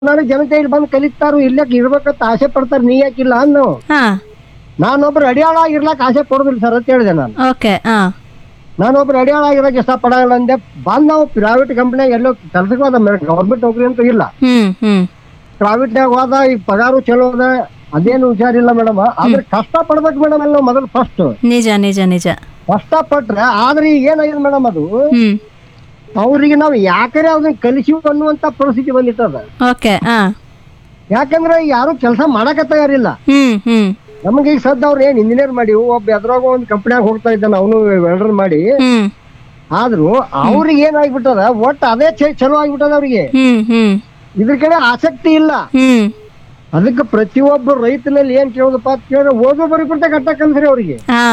ನಾಳೆ ಜನತೆ ಇಲ್ಲಿ ಬಂದು ಕಲಿತಾರು ಇಲ್ಲಕ್ಕೆ ಇರ್ಬೇಕಂತ ಆಸೆ ಪಡ್ತಾರೆ ನೀ ಯಾಕಿಲ್ಲ ಅನ್ನು ಹಾ ನಾನೊಬ್ರು ಅಡಿಯಾಳ ಆಗಿರ್ಲಕ್ ಆಸೆ ಪಡೋದಿಲ್ಲ ಸರ್ ಅಂತ ಹೇಳಿದೆ ನಾನು ಓಕೆ ಹಾ ನಾನೊಬ್ರು ಅಡಿಯಾಳ ಆಗಿರಕ್ಕೆ ಇಷ್ಟ ಪಡಲ್ಲ ಅಂದೆ ಬಂದ್ ನಾವು ಪ್ರೈವೇಟ್ ಕಂಪ್ನಿಯಾಗ ಎಲ್ಲೋ ಕೆಲ್ಸಕ್ಕೆ ಹೋದ ಗೌರ್ಮೆಂಟ್ ನೌಕರಿ ಅಂತೂ ಇಲ್ಲ ಹ್ಮ್ ಹ್ಮ್ ಪ್ರೈವೇಟ್ನಾಗ ಹೋದ ಈಗ ಪಗಾರು ಚಲೋ ಅದ ಅದೇನು ಹುಷಾರಿಲ್ಲ ಮೇಡಮ್ ಆದ್ರೆ ಕಷ್ಟ ಪಡ್ಬೇಕು ಮೇಡಮ್ ಎಲ್ಲ ಮೊದಲು ಫಸ್ಟ್ ನಿಜ ನಿಜ ನಿಜ ಕಷ್ಟ ಪಟ್ರೆ ಆದ್ರೆ ಈಗ ಏನಾಗಿದೆ ಮೇಡಮ್ ಅದು ಹ್ಮ್ ಅವ್ರಿಗೆ ನಾವು ಯಾಕರೆ ಅದನ್ನ ಕಲಿಸಿ ಅನ್ನುವಂತ ಪರಿಸ್ಥಿತಿ ಬಂದಿತ್ತದ ಓಕೆ ಹಾ ಯಾಕಂದ್ರೆ ಯಾರು ಕೆಲಸ ಮಾಡಕ ತಯಾರಿಲ್ಲ ಹ್ಮ್ ಹ್ಮ್ ನಮ್ಗೆ ಈಗ ಸದ್ದ ಅವ್ರು ಏನ್ ಇಂಜಿನಿಯರ್ ಮಾಡಿ ಒಬ್ಬ ಎದ್ರಾಗ ಒಂದು ಕಂಪ್ನಿಯಾಗ ಹೋಗ್ತಾ ಇದ್ದಾನ ಅವನು ವೆಲ್ಡರ್ ಮಾಡಿ ಹ್ಮ್ ಆದ್ರೂ ಅವ್ರಿಗೆ ಏನಾಗ್ಬಿಟ್ಟದ ಒಟ್ಟು ಅದೇ ಚೆ- ಚಲೋ ಆಗ್ಬಿಟ್ಟದ ಅವ್ರಿಗೆ ಹ್ಮ್ ಹ್ಮ್ ಇದ್ರ ಕಡೆ ಆಸಕ್ತಿ ಇಲ್ಲ ಹ್ಮ್ ಅದಕ್ಕೆ ಪ್ರತಿಯೊಬ್ಬ ರೈತನಲ್ಲಿ ಏನ್ ಕೇಳೋದಪ್ಪ ಅಂತ ಕೇಳಿದ್ರೆ ಓದೋ ಬರೀಕಂತ ಕಟ್ಟ ಕಲ್ಸ್ರಿ ಅವ್ರಿಗೆ ಹಾ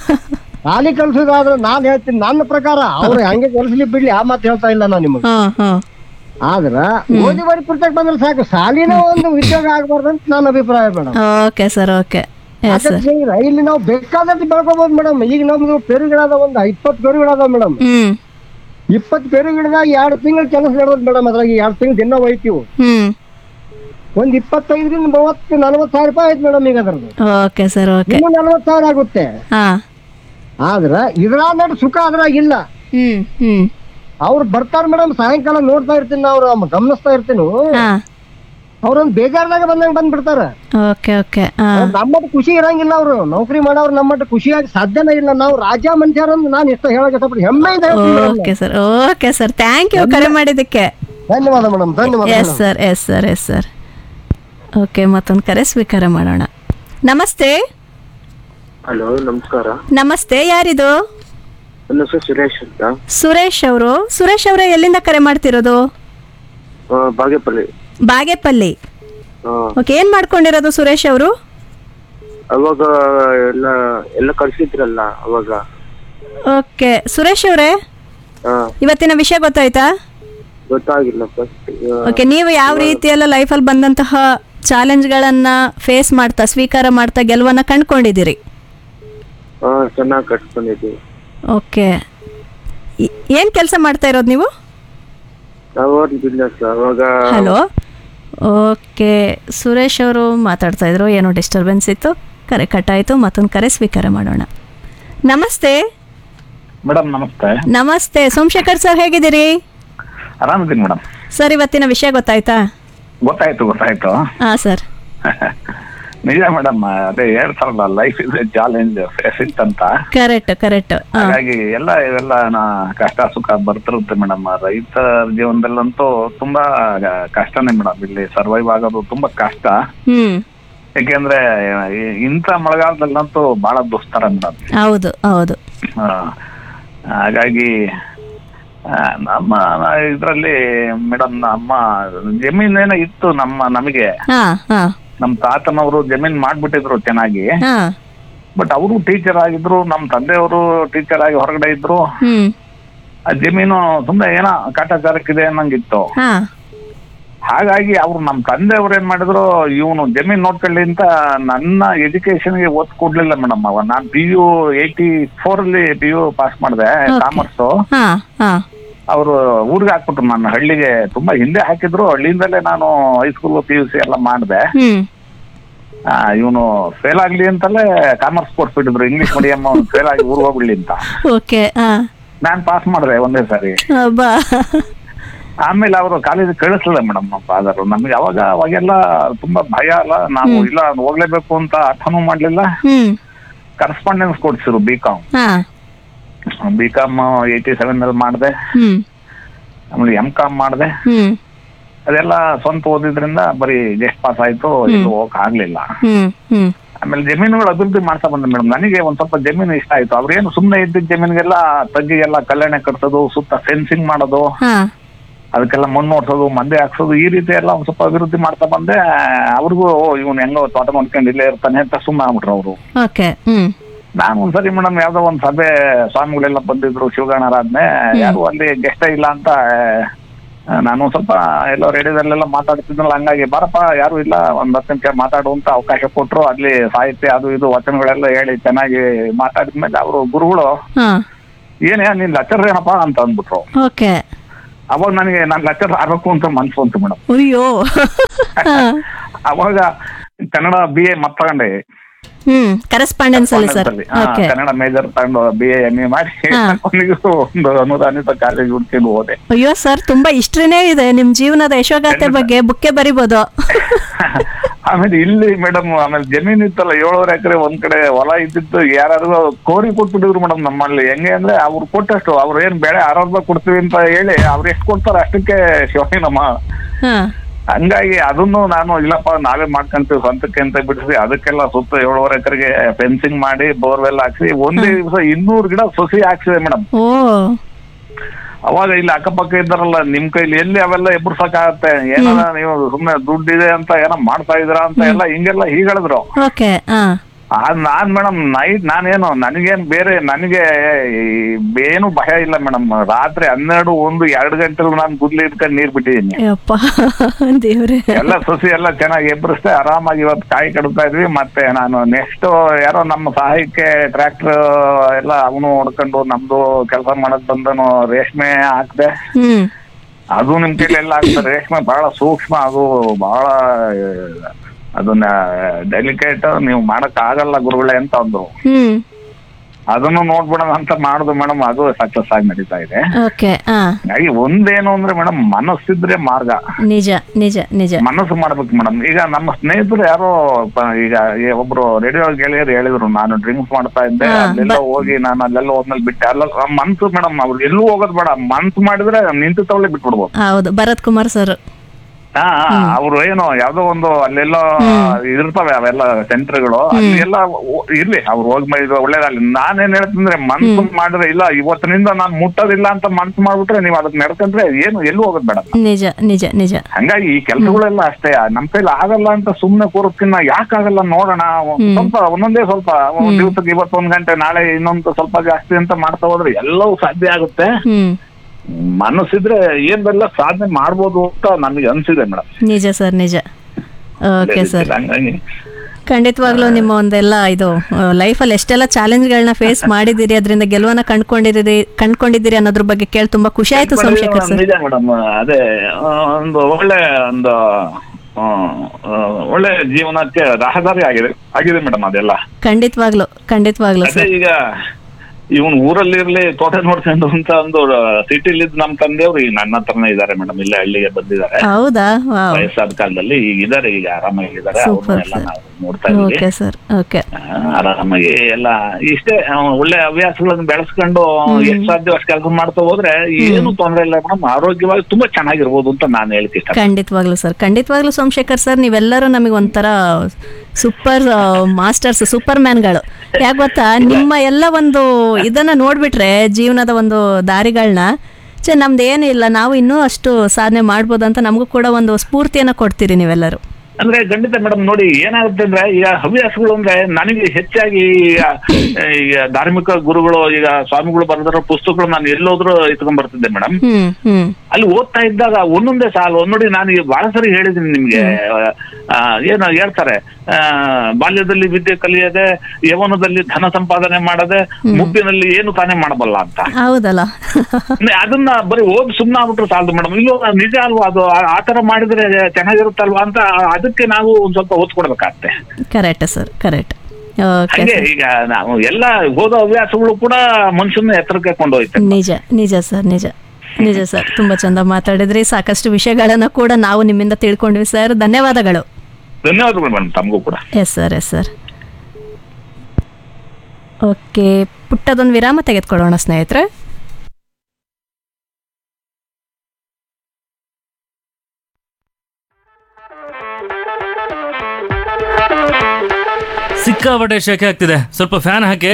ಖಾಲಿ ಕಲ್ಸೋದಾದ್ರೆ ನಾನ್ ಹೇಳ್ತೀನಿ ನನ್ನ ಪ್ರಕಾರ ಅವ್ರು ಹಂಗೆ ಕಲ್ಸ್ಲಿ ಬಿಡ್ಲಿ ಆ ಮಾತು ಹೇಳ್ತಾ ಇಲ್ಲ ನಾನು ನಿಮಗೆ ಹ್ಮ್ ಹ್ಮ್ ಆದ್ರ ಓದಿ ಬರೀ ಪುಸ್ತಕ ಬಂದ್ರೆ ಸಾಕು ಸಾಲಿನ ಒಂದು ಉದ್ಯೋಗ ಆಗ್ಬಾರ್ದು ಅಂತ ನನ್ನ ಅಭಿಪ್ರಾಯ madam okay sir okay yes sir ಯಾಕಂದ್ರೆ ಇಲ್ಲಿ ನಾವು ಬೇಕಾದಷ್ಟು ಬೆಳ್ಕೋಬಹುದು ಮೇಡಮ್ ಈಗ ನಮ್ದು ಪೆರುಗಿಡದ ಒಂದು ಇಪ್ಪತ್ತು ಪೆರುಗಿಡದ ಮೇಡಮ್ ಹ್ಮ್ ಇಪ್ಪತ್ತು ಪೆರುಗಿಡದಾಗ ಎರಡು ತಿಂಗಳು ಕೆಲಸ ನಡೆದ್ ಮೇಡಮ್ ಅದ್ರಾಗ ಎರಡು ತಿಂಗಳು ದಿನ ಒಯ್ತೀವಿ ಹ್ಮ್ ಒಂದ್ ಇಪ್ಪತ್ತೈದರಿಂದ ಮೂವತ್ತು ನಲ್ವತ್ತು ಸಾವಿರ ರೂಪಾಯಿ ಆಯ್ತು ಮೇಡಮ್ ಈಗ ಅದ್ರದ್ದು ಓಕೆ ಸರ್ ಓಕೆ ಇನ್ನು ನಲ್ವತ್ತು ಸಾವಿರ ಆಗುತ್ತೆ ಹಾ ಆದ್ರ ಇದ್ರ ನಡ್ ಸುಖ ಅದ್ರಾಗ ಇಲ್ಲ ಹ್ಮ್ ಹ್ಮ್ ಅವ್ರು ಬರ್ತಾರ ಮೇಡಮ್ ಸಾಯಂಕಾಲ ನೋಡ್ತಾ ಇರ್ತೀನಿ ಅವ್ರು ಗಮನಿಸ್ತಾ ಇರ್ತೀನಿ ಹಾ ಅವ್ರೊಂದ್ ಬೇಜಾರ್ದಾಗ ಬಂದಂಗ ಬಂದ್ಬಿಡ್ತಾರ ಓಕೆ ಓಕೆ ಹಾ ನಮ್ಮಟ್ಟು ಖುಷಿ ಇರಂಗಿಲ್ಲ ಅವ್ರು ನೌಕರಿ ಮಾಡೋರು ನಮ್ಮಟ್ಟು ಖುಷಿಯಾಗಿ ಸಾಧ್ಯನೇ ಇಲ್ಲ ನಾವು ರಾಜ ಮನುಷ್ಯರಂದು ನಾನು ಇಷ್ಟ ಹೇಳಕ್ ಇಷ್ಟಪಟ್ಟು ಹೆಮ್ಮೆಯಿಂದ ಹೇಳ್ತೀನಿ madam. Okay sir okay sir thank you ಕರೆ ಮಾಡಿದ್ದಕ್ಕೆ ಧನ್ಯವಾದ ಮೇಡಮ್ ಧನ್ಯವಾದ yes sir yes sir yes sir okay ಮತ್ತೊಂದು ಕರೆ ಸ್ವೀಕಾರ ಮಾಡೋಣ ನಮಸ್ತೆ ಹಲೋ ನಮಸ್ಕಾರ ನಮಸ್ತೆ ಯಾರಿದು ನನ್ನ ಹೆಸರು ಸುರೇಶ್ ಅಂತ ಸುರೇಶ್ ಅವರು ಸುರೇಶ್ ಅವರೇ ಎಲ್ಲಿಂದ ಕರೆ ಮಾಡ್ತಿರೋದು ಆ, ಬಾಗೇಪಲ್ಲಿ ಬಾಗೇಪಲ್ಲಿ ಆ, ಓಕೆ ಏನು ಮಾಡ್ಕೊಂಡಿರೋದು ಸುರೇಶ್ ಅವರು ಅವಾಗ ಎಲ್ಲ ಎಲ್ಲ ಕಳ್ಸಿದ್ರಲ್ಲ ಅವಾಗ ಓಕೆ ಸುರೇಶ್ ಅವರೇ ಆ, ಇವತ್ತಿನ ವಿಷಯ ಗೊತ್ತಾಯ್ತಾ ಗೊತ್ತಾಗಿಲ್ಲ ಫಸ್ಟ್ ಓಕೆ ನೀವು ಯಾವ ರೀತಿಯೆಲ್ಲ ಲೈಫಲ್ಲಿ ಬಂದಂತಹ ಚಾಲೆಂಜ್ಗಳನ್ನು ಫೇಸ್ ಮಾಡ್ತಾ ಸ್ವೀಕಾರ ಮಾಡ್ತಾ ಗೆಲುವನ್ನ ಕಂಡ್ಕೊಂಡಿದ್ದೀರಿ ಹಾ ಚೆನ್ನಾಗಿ ಕಟ್ಕೊಂಡಿದ್ವಿ ಓಕೆ ಏನು ಕೆಲಸ ಮಾಡ್ತಾ ಇರೋದು ನೀವು ಅವರ್ ಬಿಸ್ನೆಸ್ ಅವಾಗ ಹಲೋ ಓಕೆ ಸುರೇಶ್ ಅವರು ಮಾತಾಡ್ತಾ ಇದ್ರು ಏನೋ ಡಿಸ್ಟರ್ಬೆನ್ಸ್ ಇತ್ತು ಕರೆ ಕಟ್ಟಾಯಿತು ಮತ್ತೊಂದು ಕರೆ ಸ್ವೀಕಾರ ಮಾಡೋಣ ನಮಸ್ತೆ ಮೇಡಮ್ ನಮಸ್ತೆ ನಮಸ್ತೆ ಸೋಮಶೇಖರ್ ಸರ್ ಹೇಗಿದ್ದೀರಿ ಆರಾಮಿದ್ದೀನಿ ಮೇಡಮ್ ಸರ್ ಇವತ್ತಿನ ವಿಷಯ ಗೊತ್ತಾಯ್ತಾ ಗೊತ್ತಾಯ್ತು ಗೊತ್ತಾಯ್ತು ಹಾಂ ಸರ್ ನಿಜ ಮೇಡಮ್ ಅದೇ ಹೇಳ್ತಾರಲ್ಲ life is a challenge face ಅಂತ ಕರೆಕ್ಟ್ ಕರೆಕ್ಟ್ ಹಾಂ ಹಾಗಾಗಿ ಎಲ್ಲ ಇವೆಲ್ಲ ನಾ ಕಷ್ಟ ಸುಖ ಬರ್ತಿರುತ್ತೆ ಮೇಡಮ್ ರೈತ ಜೀವನದಲ್ಲಂತೂ ತುಂಬಾ ಕಷ್ಟನೇ ಮೇಡಮ್ ಇಲ್ಲಿ ಸರ್ವೈವ್ ಆಗೋದು ತುಂಬಾ ಕಷ್ಟ ಹ್ಞೂ ಯಾಕೆಂದ್ರೆ ಈ- ಇಂಥ ಮಳೆಗಾಲದಲ್ಲಂತೂ ಬಹಳ ದುಸ್ತರ ಮೇಡಮ್ ಹೌದು ಹೌದು ಹಾಗಾಗಿ ಆ, ನಮ್ಮ ಇದರಲ್ಲಿ ಮೇಡಮ್ ನಮ್ಮ ಜಮೀನೇನೋ ಇತ್ತು ನಮ್ಮ ನಮಗೆ ಹಾಂ ಹಾಂ ನಮ್ಮ ತಾತನವರು ಜಮೀನ್ ಮಾಡ್ಬಿಟ್ಟಿದ್ರು ಚೆನ್ನಾಗಿ ಹಾಂ ಬಟ್ ಅವರು ಟೀಚರ್ ಆಗಿದ್ರು ನಮ್ಮ ತಂದೆಯವರು ಟೀಚರ್ ಆಗಿ ಹೊರಗಡೆ ಇದ್ರು ಹ್ಞೂ ಆ ಜಮೀನು ಸುಮ್ಮನೆ ಏನೋ ಕಾಟಾಚಾರಕ್ಕಿದೆ ಅನ್ನಂಗಿತ್ತು ಹಾಂ ಹಾಗಾಗಿ ಅವ್ರು ನಮ್ಮ ತಂದೆಯವ್ರು ಏನ್ ಮಾಡಿದ್ರು ಇವನು ಜಮೀನ್ ನೋಡ್ಕೊಳ್ಳಿ ಅಂತ ನನ್ನ ಎಜುಕೇಶನ್ಗೆ ಒತ್ತು ಕೊಡ್ಲಿಲ್ಲ ಮೇಡಮ್ ಅವ ನಾನ್ ಪಿ ಯು ಏಯ್ಟಿ ಫೋರ್ ಅಲ್ಲಿ ಪಿ ಯು ಪಾಸ್ ಮಾಡಿದೆ Okay. ಕಾಮರ್ಸ್ ಹಾಂ ಹಾಂ ಅವರು ಊರಿಗೆ ಹಾಕ್ಬಿಟ್ರು ನನ್ನ ಹಳ್ಳಿಗೆ ತುಂಬಾ ಹಿಂದೆ ಹಾಕಿದ್ರು ಹಳ್ಳಿಯಿಂದಲೇ ನಾನು ಹೈಸ್ಕೂಲ್ ಪಿ ಯು ಸಿ ಎಲ್ಲ ಮಾಡಿದೆ ಹ್ಞೂ ಇವನು ಫೇಲ್ ಆಗ್ಲಿ ಅಂತಲೇ ಕಾಮರ್ಸ್ ಕೊಟ್ಬಿಟ್ಟಿದ್ರು ಇಂಗ್ಲಿಷ್ ಮೀಡಿಯಂ ಫೇಲ್ ಆಗಿ ಊರಿಗೆ ಹೋಗ್ಬಿಡ್ಲಿ ಅಂತ ಓಕೆ ಹಾಂ ನಾನ್ ಪಾಸ್ ಮಾಡಿದೆ ಒಂದೇ ಸಾರಿ ಬಾ ಆಮೇಲೆ ಅವರು ಕಾಲೇಜ್ ಕಳಿಸಲಿಲ್ಲ ಮೇಡಮ್ ನಮ್ಮ ಫಾದರ್ ನಮ್ಗೆ ಅವಾಗ ಅವಾಗೆಲ್ಲ ತುಂಬಾ ಭಯ ಅಲ್ಲ ನಾವು ಇಲ್ಲ ಹೋಗ್ಲೇಬೇಕು ಅಂತ ಅರ್ಥನೂ ಮಾಡ್ಲಿಲ್ಲ ಹ್ಞೂ ಕರೆಸ್ಪಾಂಡೆನ್ಸ್ ಕೊಡ್ಸಿರು ಬಿ ಕಾಮ್ ಹಾಂ ಬಿ ಕಾಮ್ ಏಯ್ಟಿ ಸೆವೆನ್ ಅಲ್ಲಿ ಮಾಡಿದೆ ಹ್ಞೂ ಆಮೇಲೆ ಎಂ ಕಾಮ್ ಮಾಡಿದೆ ಹ್ಞೂ ಅದೆಲ್ಲ ಸ್ವಂತ ಓದಿದ್ರಿಂದ ಬರೀ ಜಸ್ಟ್ ಪಾಸ್ ಆಯ್ತು ಎಲ್ಲೂ ಹೋಗಕ್ ಆಗ್ಲಿಲ್ಲ ಹ್ಞೂ ಹ್ಞೂ ಆಮೇಲೆ ಜಮೀನುಗಳು ಅಭಿವೃದ್ಧಿ ಮಾಡ್ತಾ ಬಂದೆ ಮೇಡಮ್ ನನಗೆ ಒಂದ್ ಸ್ವಲ್ಪ ಜಮೀನು ಇಷ್ಟ ಆಯ್ತು ಅವ್ರೇನು ಸುಮ್ಮನೆ ಇದ್ದಿದ್ದ ಜಮೀನಿಗೆಲ್ಲ ತಗ್ಗಿಗೆಲ್ಲ ಕಲ್ಯಾಣ ಕಟ್ಸೋದು ಸುತ್ತ ಫೆನ್ಸಿಂಗ್ ಮಾಡೋದು ಹಾಂ ಅದಕ್ಕೆಲ್ಲ ಮಣ್ಣು ಓಡಿಸೋದು ಮಂದೆ ಹಾಕ್ಸೋದು ಈ ರೀತಿ ಎಲ್ಲ ಒಂದ್ ಸ್ವಲ್ಪ ಅಭಿವೃದ್ಧಿ ಮಾಡ್ತಾ ಬಂದೆ ಅವ್ರಿಗೂ ಓ ಇವ್ನು ಹೆಂಗೋ ತೋಟ ಮಾಡ್ಕೊಂಡು ಇಲ್ಲೇ ಇರ್ತಾನೆ ಅಂತ ಸುಮ್ಮನೆ ಆಗ್ಬಿಟ್ರು ಅವರು ಓಕೆ ಹ್ಞೂ ನಾನು ಒಂದ್ಸರಿ ಮೇಡಮ್ ಯಾವ್ದೋ ಒಂದ್ ಸಭೆ ಸ್ವಾಮಿಗಳೆಲ್ಲ ಬಂದಿದ್ರು ಶಿವಗಣರಾದ್ನೆ ಯಾರು ಅಲ್ಲಿ ಗೆಸ್ಟೇ ಇಲ್ಲ ಅಂತ ಆ, ನಾನು ಒಂದ್ ಸ್ವಲ್ಪ ಎಲ್ಲೋ ರೇಡಿಯೋದಲ್ಲೆಲ್ಲ ಮಾತಾಡ್ತಿದ್ನಲ್ಲ ಹಂಗಾಗಿ ಬಾರಪ್ಪ ಯಾರು ಇಲ್ಲ ಒಂದ್ ಹತ್ತು ನಿಮಿಷ ಮಾತಾಡು ಅಂತ ಅವಕಾಶ ಕೊಟ್ರು ಅಲ್ಲಿ ಸಾಹಿತ್ಯ ಅದು ಇದು ವಚನಗಳೆಲ್ಲ ಹೇಳಿ ಚೆನ್ನಾಗಿ ಮಾತಾಡಿದ್ಮೇಲೆ ಅವರು ಗುರುಗಳು ಹಾಂ ಏನೇ ನೀನ್ ಲೆಕ್ಚರ್ ಏನಪ್ಪ ಅಂತ ಅಂದ್ಬಿಟ್ರು ಓಕೆ ಅವಾಗ ನನಗೆ ನಾನು ಲೆಕ್ಚರ್ ಆಗ್ಬೇಕು ಅಂತ ಮನ್ಸು ಬಂತು ಮೇಡಮ್ ಅಯ್ಯೋ ಹಾ. ಅವಾಗ ಕನ್ನಡ ಬಿ ಎ ಮತ್ ತಗೊಂಡೆ ಹ್ಮ್ ಕರೆಸ್ಪಾಂಡೆನ್ಸ್ ಅಲ್ಲಿ ಸರ್ ಅಲ್ಲಿ. ಹಾ, ಓಕೆ ಕನ್ನಡ ಮೇಜರ್ ತಗೊಂಡು ಬಿ ಎ ಎಂ ಎ ಮಾಡಿ ಹಾ. ಕೊನೆಗೂ ಒಂದು ಅನುದಾನಿತ ಕಾಲೇಜ್ ಹುಡ್ಕೊಂಡು ಹೋದೆ ಅಯ್ಯೋ ಸರ್ ತುಂಬಾ ಹಿಸ್ಟ್ರಿನೇ ಇದೆ ನಿಮ್ ಜೀವನದ ಯಶೋಗಾಥೆ ಬಗ್ಗೆ ಬುಕ್ಕೆ ಬರಿಬೋದು ಆಮೇಲೆ ಇಲ್ಲಿ ಮೇಡಮ್ ಆಮೇಲೆ ಜಮೀನ್ ಇತ್ತಲ್ಲ ಏಳುವರೆ ಎಕರೆ ಒಂದ್ ಕಡೆ ಹೊಲ ಇದ್ದಿದ್ದು ಯಾರು ಕೋರಿ ಕೊಟ್ಬಿಟ್ಟಿದ್ರು ಮೇಡಮ್ ನಮ್ಮಲ್ಲಿ ಹೆಂಗೆ ಅಂದ್ರೆ ಅವ್ರು ಕೊಟ್ಟಷ್ಟು ಅವ್ರು ಏನ್ ಬೆಳೆ ಆರಾಧ ಕೊಡ್ತೀವಿ ಅಂತ ಹೇಳಿ ಅವ್ರು ಎಷ್ಟು ಕೊಡ್ತಾರೆ ಅಷ್ಟಕ್ಕೆ ಶಿವನಿ ನಮ್ಮ ಹಾ ಹಂಗಾಗಿ ಅದನ್ನು ನಾನು ಇಲ್ಲಪ್ಪ ನಾವೇ ಮಾಡ್ಕೊಂತೀವಿ ಸ್ವಂತಕ್ಕೆ ಅಂತ ಬಿಡಿಸಿ ಅದಕ್ಕೆಲ್ಲ ಸುತ್ತ ಏಳುವರೆ ಎಕರೆಗೆ ಫೆನ್ಸಿಂಗ್ ಮಾಡಿ ಬೋರ್ವೆಲ್ ಹಾಕ್ಸಿ ಒಂದೇ ದಿವಸ ಇನ್ನೂರು ಗಿಡ ಸಸಿ ಹಾಕ್ಸಿದೆ ಮೇಡಮ್ ಓ ಅವಾಗ ಇಲ್ಲಿ ಅಕ್ಕಪಕ್ಕ ಇದ್ದಾರಲ್ಲ ನಿಮ್ ಕೈಲಿ ಎಲ್ಲಿ ಅವೆಲ್ಲ ಎಬ್ಬರ್ಸಕ್ಕಾಗತ್ತೆ ಏನಾರ ನೀವು ಸುಮ್ನೆ ದುಡ್ಡಿದೆ ಅಂತ ಏನೋ ಮಾಡ್ತಾ ಇದೀರಾ ಅಂತ ಎಲ್ಲ ಹಿಂಗೆಲ್ಲ ಹೀಗ್ ಹೇಳಿದ್ರು ಓಕೆ ಹಾ ಆ ನಾನ್ ಮೇಡಮ್ ನೈಟ್ ನಾನೇನು ನನಗೇನ್ ಬೇರೆ ನನಗೆ ಈ ಏನು ಭಯ ಇಲ್ಲ ಮೇಡಮ್ ರಾತ್ರಿ ಹನ್ನೆರಡು ಒಂದು ಎರಡು ಗಂಟೆ ನಾನು ಗುದ್ಲಿ ಇಟ್ಕೊಂಡು ನೀರ್ ಬಿಟ್ಟಿದ್ದೀನಿ ಯಪ್ಪ ದೇವ್ರೆ ಎಲ್ಲ ಸಸಿ ಎಲ್ಲ ಚೆನ್ನಾಗಿ ಎಬ್ಬರಿಸ್ತೆ ಆರಾಮಾಗಿ ಇವತ್ತು ಕಾಯಿ ಕಡ್ತಾ ಇದ್ವಿ ಮತ್ತೆ ನಾನು ನೆಕ್ಸ್ಟ್ ಯಾರೋ ನಮ್ಮ ಸಹಾಯಕ್ಕೆ ಟ್ರ್ಯಾಕ್ಟರ್ ಎಲ್ಲ ಅವನು ಹೊಡ್ಕೊಂಡು ನಮ್ದು ಕೆಲಸ ಮಾಡಕ್ ಬಂದನು ರೇಷ್ಮೆ ಹಾಕ್ದೆ ಹ್ಮ್ ಅದು ನಿಮ್ ಕೈಲಿ ಎಲ್ಲ ಆಗ್ತದೆ ರೇಷ್ಮೆ ಬಹಳ ಸೂಕ್ಷ್ಮ ಅದು ಬಹಳ ಆ, ಅದನ್ನ ಡೆಲಿಕೇಟ್ ನೀವು ಮಾಡಕ್ ಆಗಲ್ಲ ಗುರುಗಳೇ ಅಂತ ಅಂದ್ರು ಹ್ಮ್ ಅದನ್ನು ನೋಡ್ಬಿಡೋಣ ಅಂತ ಮಾಡುದು ಮೇಡಮ್ ಅದು ಸಕ್ಸಸ್ ಆಗಿ ನಡೀತಾ ಇದೆ ಓಕೆ ಹಾ ಹಾಗಾಗಿ ಒಂದೇನು ಅಂದ್ರೆ ಮೇಡಮ್ ಮನಸ್ಸಿದ್ರೆ ಮಾರ್ಗ ನಿಜ ನಿಜ ನಿಜ ಮನಸ್ಸು ಮಾಡ್ಬೇಕು ಮೇಡಮ್ ಈಗ ನಮ್ಮ ಸ್ನೇಹಿತರು ಯಾರೋ ಪ- ಈಗ ಈ ಒಬ್ರು ರೇಡಿಯೋ ಗೆಳೆಯರು ಹೇಳಿದ್ರು ನಾನು ಡ್ರಿಂಕ್ಸ್ ಮಾಡ್ತಾ ಇದ್ದೆ ಹಾ, ಅಲ್ಲೆಲ್ಲ ಹೋಗಿ ನಾನು ಅಲ್ಲೆಲ್ಲ ಹೋದ್ಮೇಲೆ ಬಿಟ್ಟೆ ಅಲ್ಲ ಆ ಮನ್ಸು ಮೇಡಮ್ ಅವ್ರು ಎಲ್ಲೂ ಹೋಗೋದ್ ಬೇಡ ಮನ್ಸು ಮಾಡಿದ್ರೆ ನಿಂತು ತಗೊಳ್ಳಿ ಬಿಟ್ಬಿಡ್ಬೋದು ಹೌದು ಭರತ್ ಕುಮಾರ್ ಸರ್ ಹಾ ಅವ್ರು ಏನು ಯಾವ್ದೋ ಒಂದು ಅಲ್ಲೆಲ್ಲೋ ಇರ್ತವೆ ಅವೆಲ್ಲ ಸೆಂಟರ್ಗಳು ಅಲ್ಲಿ ಎಲ್ಲ ಓ- ಇರ್ಲಿ ಅವ್ರು ಹೋಗಿ ಇದು ಒಳ್ಳೇದಾಗ್ಲಿ ನಾನೇನ್ ಹೇಳ್ತಂದ್ರೆ ಮನ್ಸು ಮಾಡಿದ್ರೆ ಇಲ್ಲ ಇವತ್ತಿನಿಂದ ನಾನ್ ಮುಟ್ಟೋದಿಲ್ಲ ಅಂತ ಮನ್ಸು ಮಾಡ್ಬಿಟ್ರೆ ನೀವು ಅದಕ್ಕೆ ನಡ್ಕೊಂಡ್ರೆ ಏನು ಎಲ್ಲೂ ಹೋಗೋದ್ ಬೇಡ ನಿಜ ನಿಜ ನಿಜ ಹಂಗಾಗಿ ಈ ಕೆಲಸಗಳೆಲ್ಲ ಅಷ್ಟೇ ನಮ್ ಕೈಲಿ ಆಗಲ್ಲ ಅಂತ ಸುಮ್ನೆ ಕೂರಕ್ಕಿನ್ನ ಯಾಕಾಗಲ್ಲ ನೋಡೋಣ ಸ್ವಲ್ಪ ಒಂದೊಂದೇ ಸ್ವಲ್ಪ ಒಂದ್ ದಿವಸಕ್ಕೆ ಇವತ್ತೊಂದ್ ಗಂಟೆ ನಾಳೆ ಇನ್ನೊಂದು ಸ್ವಲ್ಪ ಜಾಸ್ತಿ ಅಂತ ಮಾಡ್ತಾ ಹೋದ್ರೆ ಎಲ್ಲವೂ ಸಾಧ್ಯ ಆಗುತ್ತೆ ಹ್ಮ್ ಮನಸ್ಸಿದ್ರೆ ಏನೆಲ್ಲ ಸಾಧನೆ ಮಾಡ್ಬೋದು ಅಂತ ನನಗೆ ಅನ್ಸಿದೆ ಮೇಡಮ್ ನಿಜ ಸರ್ ನಿಜ ಓಕೆ ಸರ್ ಹಂಗಾಗಿ ಖಂಡಿತವಾಗ್ಲೂ ನಿಮ್ಮ ಒಂದೆಲ್ಲ ಇದು ಲೈಫಲ್ಲಿ ಎಷ್ಟೆಲ್ಲ ಚಾಲೆಂಜ್ಗಳನ್ನ ಫೇಸ್ ಮಾಡಿದ್ದೀರಿ ಅದರಿಂದ ಗೆಲುವನ್ನ ಕಂಡ್ಕೊಂಡಿದ್ದೀರಿ ಕಂಡ್ಕೊಂಡಿದ್ದೀರಿ ಅನ್ನೋದ್ರ ಬಗ್ಗೆ ಕೇಳಿ ತುಂಬಾ ಖುಷಿ ಆಯ್ತು ಸೋಮಶೇಖರ್ ಸರ್ ನಿಜ ಮೇಡಮ್ ಅದೇ ಆ, ಒಂದು ಒಳ್ಳೆ ಒಂದು ಆ, ಆ, ಒಳ್ಳೆ ಜೀವನಕ್ಕೆ ರಹದಾರಿ ಆಗಿದೆ ಆಗಿದೆ ಮೇಡಮ್ ಅದೆಲ್ಲ ಖಂಡಿತವಾಗ್ಲು ಖಂಡಿತವಾಗ್ಲು ಅದೇ ಸರ್ ಈಗ ಇವನ್ ಊರಲ್ಲಿ ಇರ್ಲಿ ತೋಟ ನೋಡ್ಕೊಂಡು ಅಂತ ಒಂದು ಸಿಟಿಲಿ ನಮ್ ತಂದೆಯವರು ಈಗ ನನ್ನ ಹತ್ರನೇ ಇದಾರೆ ಮೇಡಮ್ ಇಲ್ಲೇ ಹಳ್ಳಿಗೆ ಬಂದಿದ್ದಾರೆ ಹೌದಾ ವಾವ್ ವಯಸ್ಸಾದ ಕಾಲದಲ್ಲಿ ಈಗ ಇದಾರೆ ಈಗ ಆರಾಮಾಗಿದ್ದಾರೆ Super, ಅವ್ರನ್ನೆಲ್ಲ sir. ನಾವು ನೋಡ್ತಾ ಇದ್ದೀವಿ ಓಕೆ ಸರ್ ಓಕೆ ಆ, ಆರಾಮಾಗಿ ಎಲ್ಲ ಇಷ್ಟೇ ಆ, ಒಳ್ಳೆ ಹವ್ಯಾಸಗಳನ್ನ ಬೆಳೆಸ್ಕೊಂಡು ಎಷ್ಟು ಸಾಧ್ಯ ಅಷ್ಟು ಕೆಲಸ ಮಾಡ್ತಾ ಹೋದ್ರೆ ಏನು ತೊಂದರೆ ಇಲ್ಲ ಮೇಡಮ್ ಆರೋಗ್ಯವಾಗಿ ತುಂಬಾ ಚೆನ್ನಾಗಿರ್ಬೋದು ಅಂತ ನಾನು ಹೇಳ್ತೀನಿ ಇಷ್ಟ ಖಂಡಿತವಾಗ್ಲು ಸರ್ ಖಂಡಿತವಾಗ್ಲು ಸೋಮಶೇಖರ್ ಸರ್ ನೀವೆಲ್ಲರೂ ನಮಗೆ ಒಂಥರ ಸೂಪರ್ ಮಾಸ್ಟರ್ಸ್ ಸೂಪರ್ ಮ್ಯಾನ್ಗಳು ಯಾಕೆ ಗೊತ್ತಾ ನಿಮ್ಮ ಎಲ್ಲ ಒಂದು ಇದನ್ನ ನೋಡ್ಬಿಟ್ರೆ ಜೀವನದ ಒಂದು ದಾರಿಗಳನ್ನ ಚೆ ನಮ್ದು ಏನು ಇಲ್ಲ ನಾವು ಇನ್ನೂ ಅಷ್ಟು ಸಾಧನೆ ಮಾಡ್ಬೋದು ಅಂತ ನಮಗೂ ಕೂಡ ಒಂದು ಸ್ಫೂರ್ತಿಯನ್ನ ಕೊಡ್ತೀರಿ ನೀವೆಲ್ಲರೂ ಅಂದ್ರೆ ಖಂಡಿತ ಮೇಡಮ್ ನೋಡಿ ಏನಾಗುತ್ತೆ ಅಂದ್ರೆ ಈಗ ಹವ್ಯಾಸಗಳು ಅಂದ್ರೆ ನನಗೆ ಹೆಚ್ಚಾಗಿ ಈಗ ಈಗ ಧಾರ್ಮಿಕ ಗುರುಗಳು ಈಗ ಸ್ವಾಮಿಗಳು ಬರೆದಿರೋ ಪುಸ್ತಕಗಳು ನಾನು ಎಲ್ಲೋದ್ರೂ ಇಟ್ಕೊಂಡ್ ಬರ್ತಿದ್ದೆ ಮೇಡಮ್ ಹ್ಮ್ ಹ್ಮ್ ಅಲ್ಲಿ ಓದ್ತಾ ಇದ್ದಾಗ ಒಂದೊಂದೇ ಸಾಲು ನೋಡಿ ನಾನು ಈಗ ಬಹಳ ಸರಿ ಹೇಳಿದ್ದೀನಿ ನಿಮ್ಗೆ ಆ, ಏನು ಹೇಳ್ತಾರೆ ಆ, ಬಾಲ್ಯದಲ್ಲಿ ವಿದ್ಯೆ ಕಲಿಯದೆ ಯೌವನದಲ್ಲಿ ಧನ ಸಂಪಾದನೆ ಮಾಡದೆ ಮುಪ್ಪಿನಲ್ಲಿ ಏನು ತಾನೇ ಮಾಡಬಲ್ಲ ಅಂತ ಹೌದಲ್ಲ ನೆ- ಅದನ್ನ ಬರೀ ಓದ್ ಸುಮ್ನೆ ಆಗ್ಬಿಟ್ರೆ ಸಾಲದು ಮೇಡಮ್ ಇಲ್ಲೋ ನಿಜ ಅಲ್ವಾ ಅದು ಆ- ಆ ತರ ಮಾಡಿದ್ರೆ ಚೆನ್ನಾಗಿರುತ್ತಲ್ವಾ ಅಂತ ಅದಕ್ಕೆ ನಾವು ಒಂದ್ ಸ್ವಲ್ಪ ಓದ್ಕೊಡ್ಬೇಕಾಗತ್ತೆ ಕರೆಕ್ಟ್ ಸರ್ ಕರೆಕ್ಟ್ ಓಕೆ ಹಾಗೆ ಈಗ ನಾವು ಎಲ್ಲ ಓದೋ ಹವ್ಯಾಸಗಳು ಕೂಡ ಮನುಷ್ಯನ ಎತ್ತರಕ್ಕೆ ಕೊಂಡೊಯ್ತವೆ ನಿಜ ನಿಜ ಸರ್ ನಿಜ ನಿಜ ಸರ್ ತುಂಬಾ ಚಂದ ಮಾತಾಡಿದ್ರಿ ಸಾಕಷ್ಟು ವಿಷಯಗಳನ್ನ ಕೂಡ ನಾವು ನಿಮ್ಮಿಂದ ತಿಳ್ಕೊಂಡ್ವಿ ಸರ್ ಧನ್ಯವಾದಗಳು ಧನ್ಯವಾದಗಳು ಮೇಡಮ್ ತಮಗೂ ಕೂಡ yes sir yes sir okay ಪುಟ್ಟದೊಂದು ವಿರಾಮ ತೆಗೆದುಕೊಳ್ಳೋಣ ಸ್ನೇಹಿತರೆ ಸಿಕ್ಕಾಪಟ್ಟೆ ಶೆಕೆ ಆಗ್ತಿದೆ ಸ್ವಲ್ಪ ಫ್ಯಾನ್ ಹಾಕಿ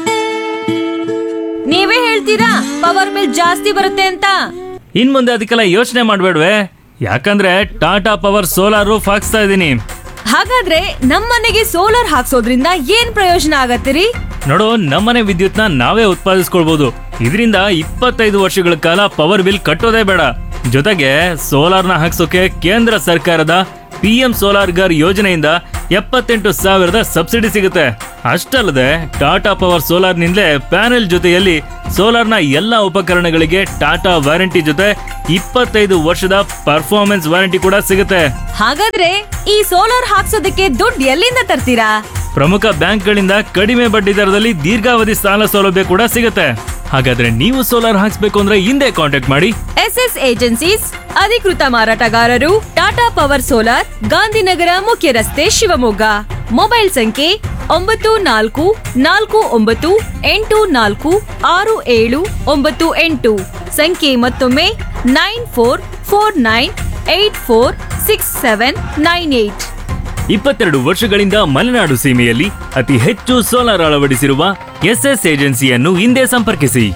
ನೀವೇ ಹೇಳ್ತೀರಾ ಪವರ್ ಬಿಲ್ ಜಾಸ್ತಿ ಬರುತ್ತೆ ಅಂತ ಇನ್ ಮುಂದೆ ಅದಕ್ಕೆಲ್ಲ ಯೋಚನೆ ಮಾಡ್ಬೇಡ್ವೆ ಯಾಕಂದ್ರೆ ಟಾಟಾ ಪವರ್ ಸೋಲಾರ್ ರೂಫ್ ಹಾಕ್ಸ್ತಾ ಇದ್ದೀನಿ ಹಾಗಾದ್ರೆ ನಮ್ಮನೆಗೆ ಸೋಲಾರ್ ಹಾಕ್ಸೋದ್ರಿಂದ ಏನ್ ಪ್ರಯೋಜನ ಆಗತ್ತಿರಿ ನೋಡು ನಮ್ಮನೆ ವಿದ್ಯುತ್ನ ನಾವೇ ಉತ್ಪಾದಿಸ್ಕೊಳ್ಬಹುದು ಇದರಿಂದ ಇಪ್ಪತ್ತೈದು ವರ್ಷಗಳ ಕಾಲ ಪವರ್ ಬಿಲ್ ಕಟ್ಟೋದೇ ಬೇಡ ಜೊತೆಗೆ ಸೋಲಾರ್ನ ಹಾಕ್ಸೋಕೆ ಕೇಂದ್ರ ಸರ್ಕಾರದ ಪಿ ಎಂ ಸೋಲಾರ್ ಗರ್ ಯೋಜನೆಯಿಂದ ಎಪ್ಪತ್ತೆಂಟು ಸಾವಿರದ ಸಬ್ಸಿಡಿ ಸಿಗುತ್ತೆ ಅಷ್ಟಲ್ಲದೆ ಟಾಟಾ ಪವರ್ ಸೋಲಾರ್ನಿಂದಲೇ ಪ್ಯಾನೆಲ್ ಜೊತೆಯಲ್ಲಿ ಸೋಲಾರ್ನ ಎಲ್ಲ ಉಪಕರಣಗಳಿಗೆ ಟಾಟಾ ವಾರಂಟಿ ಜೊತೆ ಇಪ್ಪತ್ತೈದು ವರ್ಷದ ಪರ್ಫಾರ್ಮೆನ್ಸ್ ವಾರಂಟಿ ಕೂಡ ಸಿಗುತ್ತೆ ಹಾಗಾದ್ರೆ ಈ ಸೋಲಾರ್ ಹಾಕ್ಸೋದಕ್ಕೆ ದುಡ್ಡು ಎಲ್ಲಿಂದ ತರ್ತೀರಾ ಪ್ರಮುಖ ಬ್ಯಾಂಕ್ಗಳಿಂದ ಕಡಿಮೆ ಬಡ್ಡಿ ದರದಲ್ಲಿ ದೀರ್ಘಾವಧಿ ಸಾಲ ಸೌಲಭ್ಯ ಕೂಡ ಸಿಗುತ್ತೆ ಹಾಗಾದ್ರೆ ನೀವು ಸೋಲಾರ್ ಹಾಕ್ಸ್ಬೇಕು ಅಂದ್ರೆ ಹಿಂದೆ ಕಾಂಟ್ಯಾಕ್ಟ್ ಮಾಡಿ ಎಸ್ ಎಸ್ ಏಜೆನ್ಸೀಸ್ ಅಧಿಕೃತ ಮಾರಾಟಗಾರರು ಟಾಟಾ ಪವರ್ ಸೋಲಾರ್ ಗಾಂಧಿನಗರ ಮುಖ್ಯ ರಸ್ತೆ ಶಿವಮೊಗ್ಗ ಮೊಬೈಲ್ ಸಂಖ್ಯೆ ಒಂಬತ್ತು ನಾಲ್ಕು ನಾಲ್ಕು ಒಂಬತ್ತು ಎಂಟು ನಾಲ್ಕು ಆರು ಏಳು ಒಂಬತ್ತು ಎಂಟು ಸಂಖ್ಯೆ ಮತ್ತೊಮ್ಮೆ nine four four nine eight four six seven nine eight ಇಪ್ಪತ್ತೆರಡು ವರ್ಷಗಳಿಂದ ಮಲೆನಾಡು ಸೀಮೆಯಲ್ಲಿ ಅತಿ ಹೆಚ್ಚು ಸೋಲಾರ್ ಅಳವಡಿಸಿರುವ ಎಸ್ಎಸ್ ಏಜೆನ್ಸಿಯನ್ನು ಹಿಂದೆ ಸಂಪರ್ಕಿಸಿ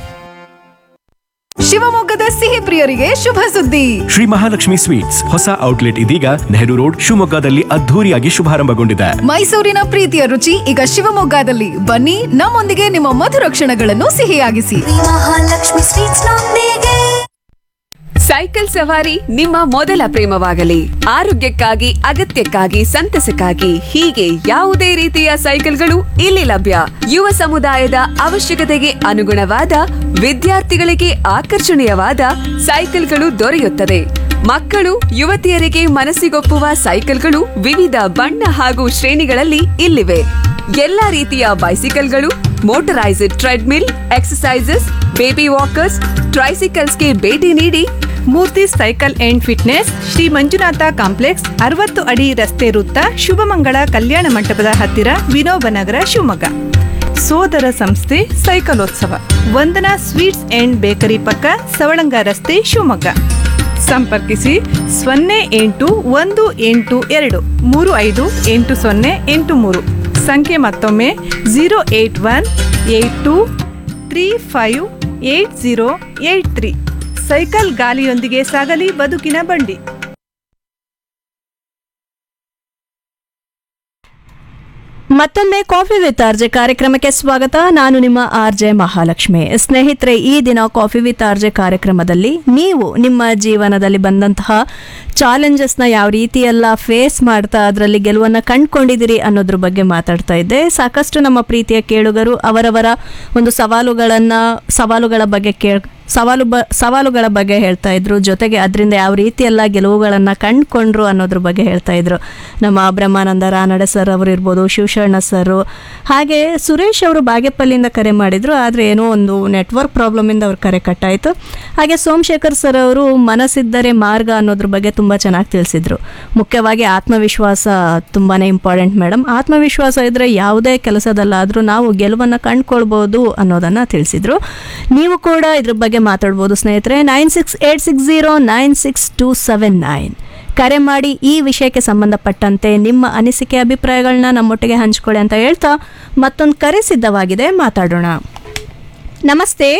ಶಿವಮೊಗ್ಗದ ಸಿಹಿ ಪ್ರಿಯರಿಗೆ ಶುಭ ಸುದ್ದಿ ಶ್ರೀ ಮಹಾಲಕ್ಷ್ಮಿ ಸ್ವೀಟ್ಸ್ ಹೊಸ ಔಟ್ಲೆಟ್ ಇದೀಗ ನೆಹರು ರೋಡ್ ಶಿವಮೊಗ್ಗದಲ್ಲಿ ಅದ್ಧೂರಿಯಾಗಿ ಶುಭಾರಂಭಗೊಂಡಿದೆ ಮೈಸೂರಿನ ಪ್ರೀತಿಯ ರುಚಿ ಈಗ ಶಿವಮೊಗ್ಗದಲ್ಲಿ ಬನ್ನಿ ನಮ್ಮೊಂದಿಗೆ ನಿಮ್ಮ ಮಧುರ ಕ್ಷಣಗಳನ್ನು ಸಿಹಿಯಾಗಿಸಿ ಮಹಾಲಕ್ಷ್ಮಿ ಸ್ವೀಟ್ಸ್ ನೊಂದಿಗೆ ಸೈಕಲ್ ಸವಾರಿ ನಿಮ್ಮ ಮೊದಲ ಪ್ರೇಮವಾಗಲಿ ಆರೋಗ್ಯಕ್ಕಾಗಿ ಅಗತ್ಯಕ್ಕಾಗಿ ಸಂತಸಕ್ಕಾಗಿ ಹೀಗೆ ಯಾವುದೇ ರೀತಿಯ ಸೈಕಲ್ಗಳು ಇಲ್ಲಿ ಲಭ್ಯ ಯುವ ಸಮುದಾಯದ ಅವಶ್ಯಕತೆಗೆ ಅನುಗುಣವಾದ ವಿದ್ಯಾರ್ಥಿಗಳಿಗೆ ಆಕರ್ಷಣೀಯವಾದ ಸೈಕಲ್ಗಳು ದೊರೆಯುತ್ತದೆ ಮಕ್ಕಳು ಯುವತಿಯರಿಗೆ ಮನಸ್ಸಿಗೊಪ್ಪುವ ಸೈಕಲ್ಗಳು ವಿವಿಧ ಬಣ್ಣ ಹಾಗೂ ಶ್ರೇಣಿಗಳಲ್ಲಿ ಇಲ್ಲಿವೆ ಎಲ್ಲಾ ರೀತಿಯ ಬೈಸಿಕಲ್ಗಳು ಮೋಟರೈಸ್ಡ್ ಟ್ರೆಡ್ಮಿಲ್ ಎಕ್ಸಸೈಸಸ್ ಬೇಬಿ ವಾಕರ್ಸ್ ಟ್ರೈಸಿಕಲ್ಸ್ಗೆ ಭೇಟಿ ನೀಡಿ Murthy cycle and fitness Shri Manjunatha complex ಅರವತ್ತು ಅಡಿ ರಸ್ತೆ ವೃತ್ತ ಶುಭಮಂಗಳ ಕಲ್ಯಾಣ ಮಂಟಪದ ಹತ್ತಿರ ವಿನೋಬನಗರ ಶಿವಮೊಗ್ಗ ಸೋದರ ಸಂಸ್ಥೆ ಸೈಕಲೋತ್ಸವ ವಂದನಾ ಸ್ವೀಟ್ಸ್ ಅಂಡ್ ಬೇಕರಿ ಪಕ್ಕ ಸವಳಂಗ ರಸ್ತೆ ಶಿವಮೊಗ್ಗ ಸಂಪರ್ಕಿಸಿ ಸೊನ್ನೆ ಎಂಟು ಒಂದು ಎಂಟು ಎರಡು ಮೂರು ಐದು ಎಂಟು ಸೊನ್ನೆ ಎಂಟು ಮೂರು ಸಂಖ್ಯೆ ಮತ್ತೊಮ್ಮೆ zero eight one eight two three five eight zero eight three cycle ಗಾಲಿಯೊಂದಿಗೆ ಸಾಗಲಿ ಬದುಕಿನ ಬಂಡಿ ಮತ್ತೊಮ್ಮೆ ಕಾಫಿ ವಿತ್ ಆರ್ಜೆ ಕಾರ್ಯಕ್ರಮಕ್ಕೆ ಸ್ವಾಗತ ನಾನು ನಿಮ್ಮ ಆರ್ಜೆ ಮಹಾಲಕ್ಷ್ಮಿ ಸ್ನೇಹಿತರೆ ಈ ದಿನ ಕಾಫಿ ವಿತ್ ಆರ್ಜೆ ಕಾರ್ಯಕ್ರಮದಲ್ಲಿ ನೀವು ನಿಮ್ಮ ಜೀವನದಲ್ಲಿ ಬಂದಂತಹ ಚಾಲೆಂಜಸ್ನ ಯಾವ ರೀತಿ ಎಲ್ಲ ಫೇಸ್ ಮಾಡ್ತಾ ಅದರಲ್ಲಿ ಗೆಲುವನ್ನು ಕಂಡುಕೊಂಡಿದ್ದೀರಿ ಅನ್ನೋದ್ರ ಬಗ್ಗೆ ಮಾತಾಡ್ತಾ ಇದ್ದೆ ಸಾಕಷ್ಟು ನಮ್ಮ ಪ್ರೀತಿಯ ಕೇಳುಗರು ಅವರವರ ಒಂದು ಸವಾಲುಗಳನ್ನು ಸವಾಲುಗಳ ಬಗ್ಗೆ ಕೇಳ್ ಸವಾಲು ಬ ಸವಾಲುಗಳ ಬಗ್ಗೆ ಹೇಳ್ತಾ ಇದ್ರು ಜೊತೆಗೆ ಅದರಿಂದ ಯಾವ ರೀತಿ ಎಲ್ಲ ಗೆಲುವುಗಳನ್ನು ಕಂಡುಕೊಂಡ್ರು ಅನ್ನೋದ್ರ ಬಗ್ಗೆ ಹೇಳ್ತಾ ಇದ್ರು ನಮ್ಮ ಬ್ರಹ್ಮಾನಂದ ರಾನಡೆ ಸರ್ ಅವರು ಇರ್ಬೋದು ಶಿವಶರಣ ಸರ್ ಹಾಗೆ ಸುರೇಶ್ ಅವರು ಬಾಗೇಪಲ್ಲಿಂದ ಕರೆ ಮಾಡಿದ್ರು ಆದರೆ ಏನೋ ಒಂದು ನೆಟ್ವರ್ಕ್ ಪ್ರಾಬ್ಲಮಿಂದ ಅವ್ರ ಕರೆ ಕಟ್ಟಾಯಿತು ಹಾಗೆ ಸೋಮಶೇಖರ್ ಸರ್ ಅವರು ಮನಸ್ಸಿದ್ದರೆ ಮಾರ್ಗ ಅನ್ನೋದ್ರ ಬಗ್ಗೆ ತುಂಬ ಚೆನ್ನಾಗಿ ತಿಳಿಸಿದ್ರು ಮುಖ್ಯವಾಗಿ ಆತ್ಮವಿಶ್ವಾಸ ತುಂಬಾ ಇಂಪಾರ್ಟೆಂಟ್ ಮೇಡಮ್ ಆತ್ಮವಿಶ್ವಾಸ ಇದ್ದರೆ ಯಾವುದೇ ಕೆಲಸದಲ್ಲಾದರೂ ನಾವು ಗೆಲುವನ್ನು ಕಂಡುಕೊಳ್ಬೋದು ಅನ್ನೋದನ್ನು ತಿಳಿಸಿದ್ರು ನೀವು ಕೂಡ ಇದ್ರ ಬಗ್ಗೆ ಮಾತಾಡ್ಬೋದು ಸ್ನೇಹಿತರೆ nine six eight six zero nine six two seven nine ಕರೆ ಮಾಡಿ ಈ ವಿಷಯಕ್ಕೆ ಸಂಬಂಧಪಟ್ಟಂತೆ ನಿಮ್ಮ ಅನಿಸಿಕೆ ಅಭಿಪ್ರಾಯಗಳನ್ನ ನಮ್ಮೊಟ್ಟಿಗೆ ಹಂಚ್ಕೊಳ್ಳಿ ಅಂತ ಹೇಳ್ತಾ ಮತ್ತೊಂದು ಕರೆ ಸಿದ್ಧವಾಗಿದೆ ಮಾತಾಡೋಣ ನಮಸ್ತೆ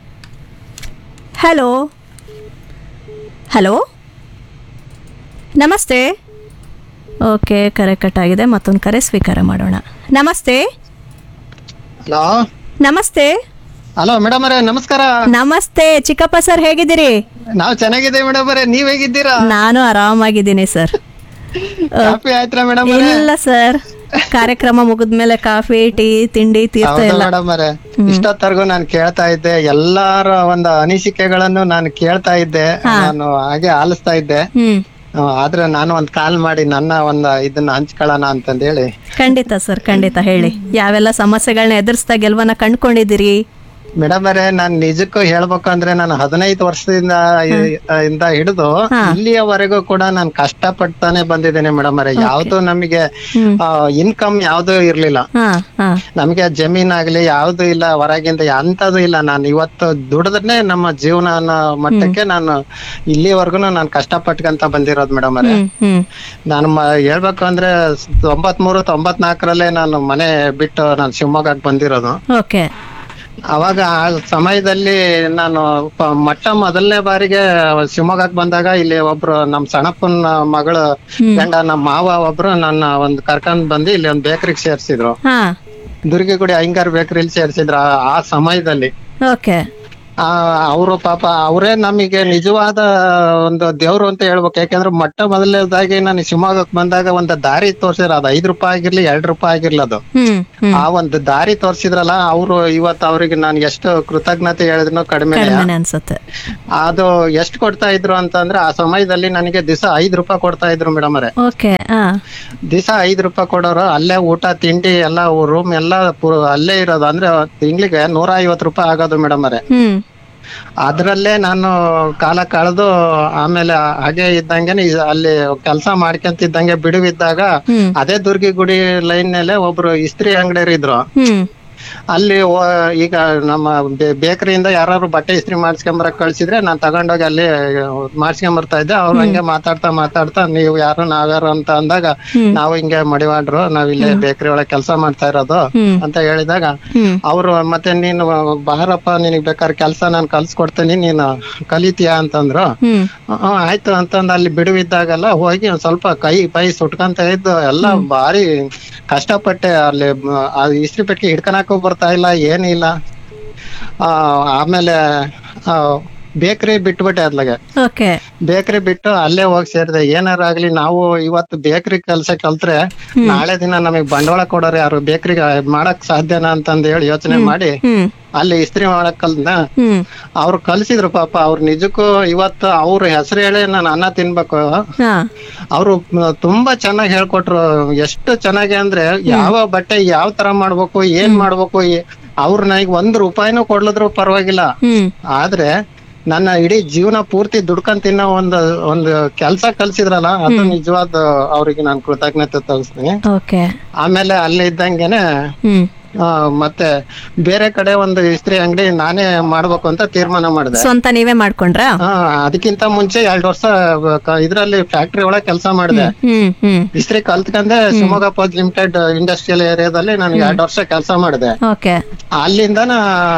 ಹಲೋ ಹಲೋ ನಮಸ್ತೆ ಓಕೆ ಕರೆ ಕಟ್ಟಾಗಿದೆ ಮತ್ತೊಂದು ಕರೆ ಸ್ವೀಕಾರ ಮಾಡೋಣ ನಮಸ್ತೆ ಹಲೋ ನಮಸ್ತೆ ಹಲೋ ಮೇಡಮ್ ಅವರೇ ನಮಸ್ಕಾರ ನಮಸ್ತೆ ಚಿಕ್ಕಪ್ಪ ಸರ್ ಹೇಗಿದ್ದೀರಿ ನಾವು ಚೆನ್ನಾಗಿದ್ದೇವೆ ಮೇಡಮ್ ಅವರೇ ನೀವ್ ಹೇಗಿದ್ದೀರಾ ನಾನು ಆರಾಮಾಗಿದ್ದೀನಿ ಸರ್ ಕಾಫಿ ಆಯ್ತಾ ಮೇಡಮ್ ಇಲ್ಲ ಸರ್ ಕಾರ್ಯಕ್ರಮ ಮುಗಿದ್ಮೇಲೆ ಕಾಫಿ ಟೀ ತಿಂಡಿ ತೀರ್ಥ ಹೌದಾ ಎಲ್ಲ ಮೇಡಮ್ ಅವರೇ ಇಷ್ಟೊತ್ತರ್ಗು ನಾನು ಕೇಳ್ತಾ ಇದ್ದೆ ಎಲ್ಲಾರ ಒಂದು ಅನಿಸಿಕೆಗಳನ್ನು ನಾನು ಕೇಳ್ತಾ ಇದ್ದೆ ನಾನು ಹಾಗೆ ಆಲಿಸ್ತಾ ಇದ್ದೆ ಹ್ಮ್ ಆ, ಆದ್ರೆ ನಾನು ಒಂದ್ ಕಾಲ್ ಮಾಡಿ ನನ್ನ ಒಂದ್ ಇದನ್ನ ಹಂಚ್ಕೊಳ್ಳೋಣ ಅಂತಂದೇಳಿ ಖಂಡಿತ ಸರ್ ಖಂಡಿತ ಹೇಳಿ ಯಾವೆಲ್ಲ ಸಮಸ್ಯೆಗಳನ್ನ ಎದುರಿಸ್ತಾ ಗೆಲ್ವನ್ನ ಕಂಡ್ಕೊಂಡಿದ್ದೀರಿ ಮೇಡಮ್ ಅವರೇ ನಾನ್ ನಿಜಕ್ಕೂ ಹೇಳ್ಬೇಕು ಅಂದ್ರೆ ನಾನು ಹದಿನೈದು ವರ್ಷದಿಂದ ಇ- ಇಂದ ಹಿಡಿದು ಇಲ್ಲಿಯವರೆಗೂ ಕೂಡ ನಾನು ಕಷ್ಟಪಡ್ತಾನೆ ಬಂದಿದ್ದೇನೆ ಮೇಡಮ್ ಅವರೇ ಯಾವ್ದು ನಮಗೆ ಇನ್ಕಮ್ ಯಾವ್ದು ಇರ್ಲಿಲ್ಲ ಹಾ ಹಾ ನಮ್ಗೆ ಜಮೀನ್ ಆಗ್ಲಿ ಯಾವ್ದು ಇಲ್ಲ ಹೊರಗಿಂದ ಅಂತದ್ದು ಇಲ್ಲ ನಾನು ಇವತ್ತು ದುಡಿದ್ರೆ ನಮ್ಮ ಜೀವನ ಅನ್ನೋ ಮಟ್ಟಕ್ಕೆ ನಾನು ಇಲ್ಲಿವರೆಗೂ ನಾನು ಕಷ್ಟಪಟ್ಕಂತ ಬಂದಿರೋದು ಮೇಡಮ್ ಅವರೇ ಹ್ಮ್ ಹ್ಮ್ ನಾನು ಮ- ಹೇಳ್ಬೇಕು ಅಂದ್ರೆ ತೊಂಬತ್ಮೂರು ತೊಂಬತ್ನಾಲ್ಕರಲ್ಲೇ ನಾನು ಮನೆ ಬಿಟ್ಟು ನಾನು ಶಿವಮೊಗ್ಗಕ್ಕೆ ಬಂದಿರೋದು ಓಕೆ ಅವಾಗ ಆ ಸಮಯದಲ್ಲಿ ನಾನು ಪ- ಮೊಟ್ಟ ಮೊದಲನೇ ಬಾರಿಗೆ ಶಿವಮೊಗ್ಗಕ್ಕೆ ಬಂದಾಗ ಇಲ್ಲಿ ಒಬ್ರು ನಮ್ ಸಣ್ಣಪ್ಪನ ಮಗಳು ಗಂಡ ನಮ್ಮ ಮಾವ ಒಬ್ರು ನನ್ನ ಒಂದ್ ಕರ್ಕೊಂಡ್ ಬಂದು ಇಲ್ಲಿ ಒಂದ್ ಬೇಕರಿಗೆ ಸೇರ್ಸಿದ್ರು ಹಾ ದುರ್ಗಿಗುಡಿ ಅಯ್ಯಂಗಾರ್ ಬೇಕರಿಲಿ ಸೇರ್ಸಿದ್ರು ಆ- ಆ ಸಮಯದಲ್ಲಿ ಓಕೆ ಅವರು ಪಾಪ ಅವರೇ ನಮಗೆ ನಿಜವಾದ ಒಂದು ದೇವ್ರು ಅಂತ ಹೇಳ್ಬೇಕು ಯಾಕಂದ್ರೆ ಮೊಟ್ಟ ಮೊದಲನೇದಾಗಿ ನಾನು ಶಿವಮೊಗ್ಗಕ್ಕೆ ಬಂದಾಗ ಒಂದು ದಾರಿ ತೋರ್ಸಿದ್ರ ಅದು ಐದ್ ರೂಪಾಯಿ ಆಗಿರ್ಲಿ ಎರಡ್ ರೂಪಾಯಿ ಆಗಿರ್ಲಿ ಅದು ಹ್ಮ್ ಹ್ಮ್ ಆ ಒಂದು ದಾರಿ ತೋರ್ಸಿದ್ರಲ್ಲ ಅವರು ಇವತ್ತು ಅವ್ರಿಗೆ ನಾನು ಎಷ್ಟು ಕೃತಜ್ಞತೆ ಹೇಳಿದ್ರು ಕಡಿಮೆ ಕಡಿಮೆನೆ ಅನ್ಸುತ್ತೆ ಅದು ಎಷ್ಟು ಕೊಡ್ತಾ ಇದ್ರು ಅಂತಂದ್ರೆ ಆ ಸಮಯದಲ್ಲಿ ನನಗೆ ದಿವಸ ಐದ್ ರೂಪಾಯಿ ಕೊಡ್ತಾ ಇದ್ರು ಮೇಡಮ್ ಅವರೇ ಓಕೆ ಹಾ ದಿವಸ ಐದ್ ರೂಪಾಯಿ ಕೊಡೋರು ಅಲ್ಲೇ ಊಟ ತಿಂಡಿ ಎಲ್ಲ ರೂಮ್ ಎಲ್ಲ ಪು- ಅಲ್ಲೇ ಇರೋದು ಅಂದ್ರೆ ತಿಂಗ್ಳಿಗೆ ನೂರ ಐವತ್ತು ರೂಪಾಯಿ ಆಗೋದು ಮೇಡಮ್ ಅವರೇ ಹ್ಮ್ ಅದ್ರಲ್ಲೇ ನಾನು ಕಾಲ ಕಳೆದು ಆಮೇಲೆ ಹಾಗೆ ಇದ್ದಂಗೆನೆ ಇ- ಅಲ್ಲಿ ಕೆಲಸ ಮಾಡ್ಕೊಂತಿದ್ದಂಗೆ ಬಿಡುವಿದ್ದಾಗ ಹ್ಮ್. ಅದೇ ದುರ್ಗಿ ಗುಡಿ ಲೈನ್ ಮೇಲೆ ಒಬ್ರು ಇಸ್ತ್ರಿ ಅಂಗಡಿಯರು ಇದ್ರು ಹ್ಮ್ ಅಲ್ಲಿ ಓ- ಈಗ ನಮ್ಮ ಬೇ- ಬೇಕರಿಯಿಂದ ಯಾರು ಬಟ್ಟೆ ಇಸ್ತ್ರಿ ಮಾಡಿಸ್ಕೊಂಬರಕ್ ಕಳ್ಸಿದ್ರೆ ನಾನ್ ತಗೊಂಡೋಗಿ ಅಲ್ಲಿ ಮಾಡಿಸ್ಕೊಂಬರ್ತಾ ಇದ್ದೆ ಅವ್ರು ಹಂಗೆ ಮಾತಾಡ್ತಾ ಮಾತಾಡ್ತಾ ನೀವು ಯಾರು ನಾವ್ಯಾರು ಅಂತ ಅಂದಾಗ ನಾವು ಹಿಂಗೆ ಮಡಿವಾಡ್ರು ನಾವ್ ಇಲ್ಲೇ ಬೇಕರಿ ಒಳಗೆ ಕೆಲಸ ಮಾಡ್ತಾ ಇರೋದು ಹ್ಮ್. ಅಂತ ಹೇಳಿದಾಗ ಹ್ಮ್. ಅವ್ರು ಮತ್ತೆ ನೀನು ಬಾರಪ್ಪ ನಿನಗ್ ಬೇಕಾದ್ರೆ ಕೆಲಸ ನಾನು ಕಲ್ಸ್ಕೊಡ್ತೀನಿ ನೀನು ಕಲಿತೀಯಾ ಅಂತಂದ್ರು ಹ್ಮ್ ಹ್ಮ್, ಆಯ್ತು ಅಂತಂದ್ ಅಲ್ಲಿ ಬಿಡುವಿದ್ದಾಗೆಲ್ಲ ಹೋಗಿ ಒಂದ್ ಸ್ವಲ್ಪ ಕೈ ಪೈ ಸುಟ್ಕೊಂತ ಇದ್ದು ಎಲ್ಲ ಭಾರಿ ಕಷ್ಟಪಟ್ಟೆ ಅಲ್ಲಿ ಮ- ಆ ಇಸ್ತ್ರಿ ಪೆಟ್ಟಿಗೆ ಹಿಡ್ಕನಕ್ಕೂ ಬರ್ತಾ ಇಲ್ಲ ಏನಿಲ್ಲ ಆ ಆಮೇಲೆ ಬೇಕರಿ ಬಿಟ್ಬಿಟ್ಟೆ ಅದ್ಲಾಗೆ ಓಕೆ ಬೇಕರಿ ಬಿಟ್ಟು ಅಲ್ಲೇ ಹೋಗಿ ಸೇರಿದೆ ಏನಾರ ಆಗ್ಲಿ ನಾವು ಇವತ್ತು ಬೇಕರಿ ಕೆಲಸ ಕಲ್ತ್ರೆ ನಾಳೆ ದಿನ ನಮಗ್ ಬಂಡವಾಳ ಕೊಡೋರು ಯಾರು ಬೇಕರಿ ಮಾಡಕ್ ಸಾಧ್ಯನಾ ಅಂತಂದ್ ಹೇಳಿ ಯೋಚನೆ ಮಾಡಿ ಹ್ಮ್ ಅಲ್ಲಿ ಇಸ್ತ್ರಿ ಮಾಡಕ್ ಕಲ್ತ್ನ ಹ್ಮ್ ಅವ್ರು ಕಲ್ಸಿದ್ರು ಪಾಪ ಅವ್ರು ನಿಜಕ್ಕೂ ಇವತ್ತು ಅವ್ರ ಹೆಸರು ಹೇಳಿ ನಾನು ಅನ್ನ ತಿನ್ಬೇಕು ಹಾ ಅವರು ತುಂಬಾ ಚೆನ್ನಾಗಿ ಹೇಳ್ಕೊಟ್ರು ಎಷ್ಟು ಚೆನ್ನಾಗಿ ಅಂದ್ರೆ ಯಾವ ಬಟ್ಟೆ ಯಾವ ತರ ಮಾಡ್ಬೇಕು ಏನ್ ಮಾಡ್ಬೇಕು ಏ- ಅವ್ರು ನನಗೆ ಒಂದ್ ರೂಪಾಯಿನೂ ಕೊಡ್ಲಿದ್ರು ಪರವಾಗಿಲ್ಲ ಹ್ಮ್ ಆದ್ರೆ ನನ್ನ ಇಡೀ ಜೀವನ ಪೂರ್ತಿ ದುಡ್ಕೊಂಡ್ ತಿನ್ನೋ ಒಂದು ಒಂದು ಕೆಲ್ಸ ಕಲ್ಸಿದ್ರಲ್ಲ ಅದು ನಿಜವಾದ ಅವ್ರಿಗೆ ನಾನು ಕೃತಜ್ಞತೆ ತೋರಿಸ್ತೀನಿ ಓಕೆ ಆಮೇಲೆ ಅಲ್ಲಿ ಇದ್ದಂಗೆನೆ ಹ್ಮ್ ಆ, ಮತ್ತೆ ಬೇರೆ ಕಡೆ ಒಂದು ಇಸ್ತ್ರಿ ಅಂಗಡಿ ನಾನೇ ಮಾಡ್ಬೇಕು ಅಂತ ತೀರ್ಮಾನ ಮಾಡಿದೆ ಸ್ವಂತ ನೀವೇ ಮಾಡ್ಕೊಂಡ್ರಾ ಹಾ ಅದಕ್ಕಿಂತ ಮುಂಚೆ ಎರಡ್ ವರ್ಷ ಕ- ಇದ್ರಲ್ಲಿ ಫ್ಯಾಕ್ಟ್ರಿ ಒಳಗೆ ಕೆಲಸ ಮಾಡಿದೆ ಹ್ಮ್ ಹ್ಮ್ ಇಸ್ತ್ರಿ ಕಲ್ತ್ಕಂದೆ ಶಿವಮೊಗ್ಗ ಪೋಸ್ಟ್ ಲಿಮಿಟೆಡ್ ಇಂಡಸ್ಟ್ರಿಯಲ್ ಏರಿಯಾದಲ್ಲಿ ನಾನು ಎರಡ್ ವರ್ಷ ಕೆಲಸ ಮಾಡಿದೆ ಓಕೆ ಅಲ್ಲಿಂದನ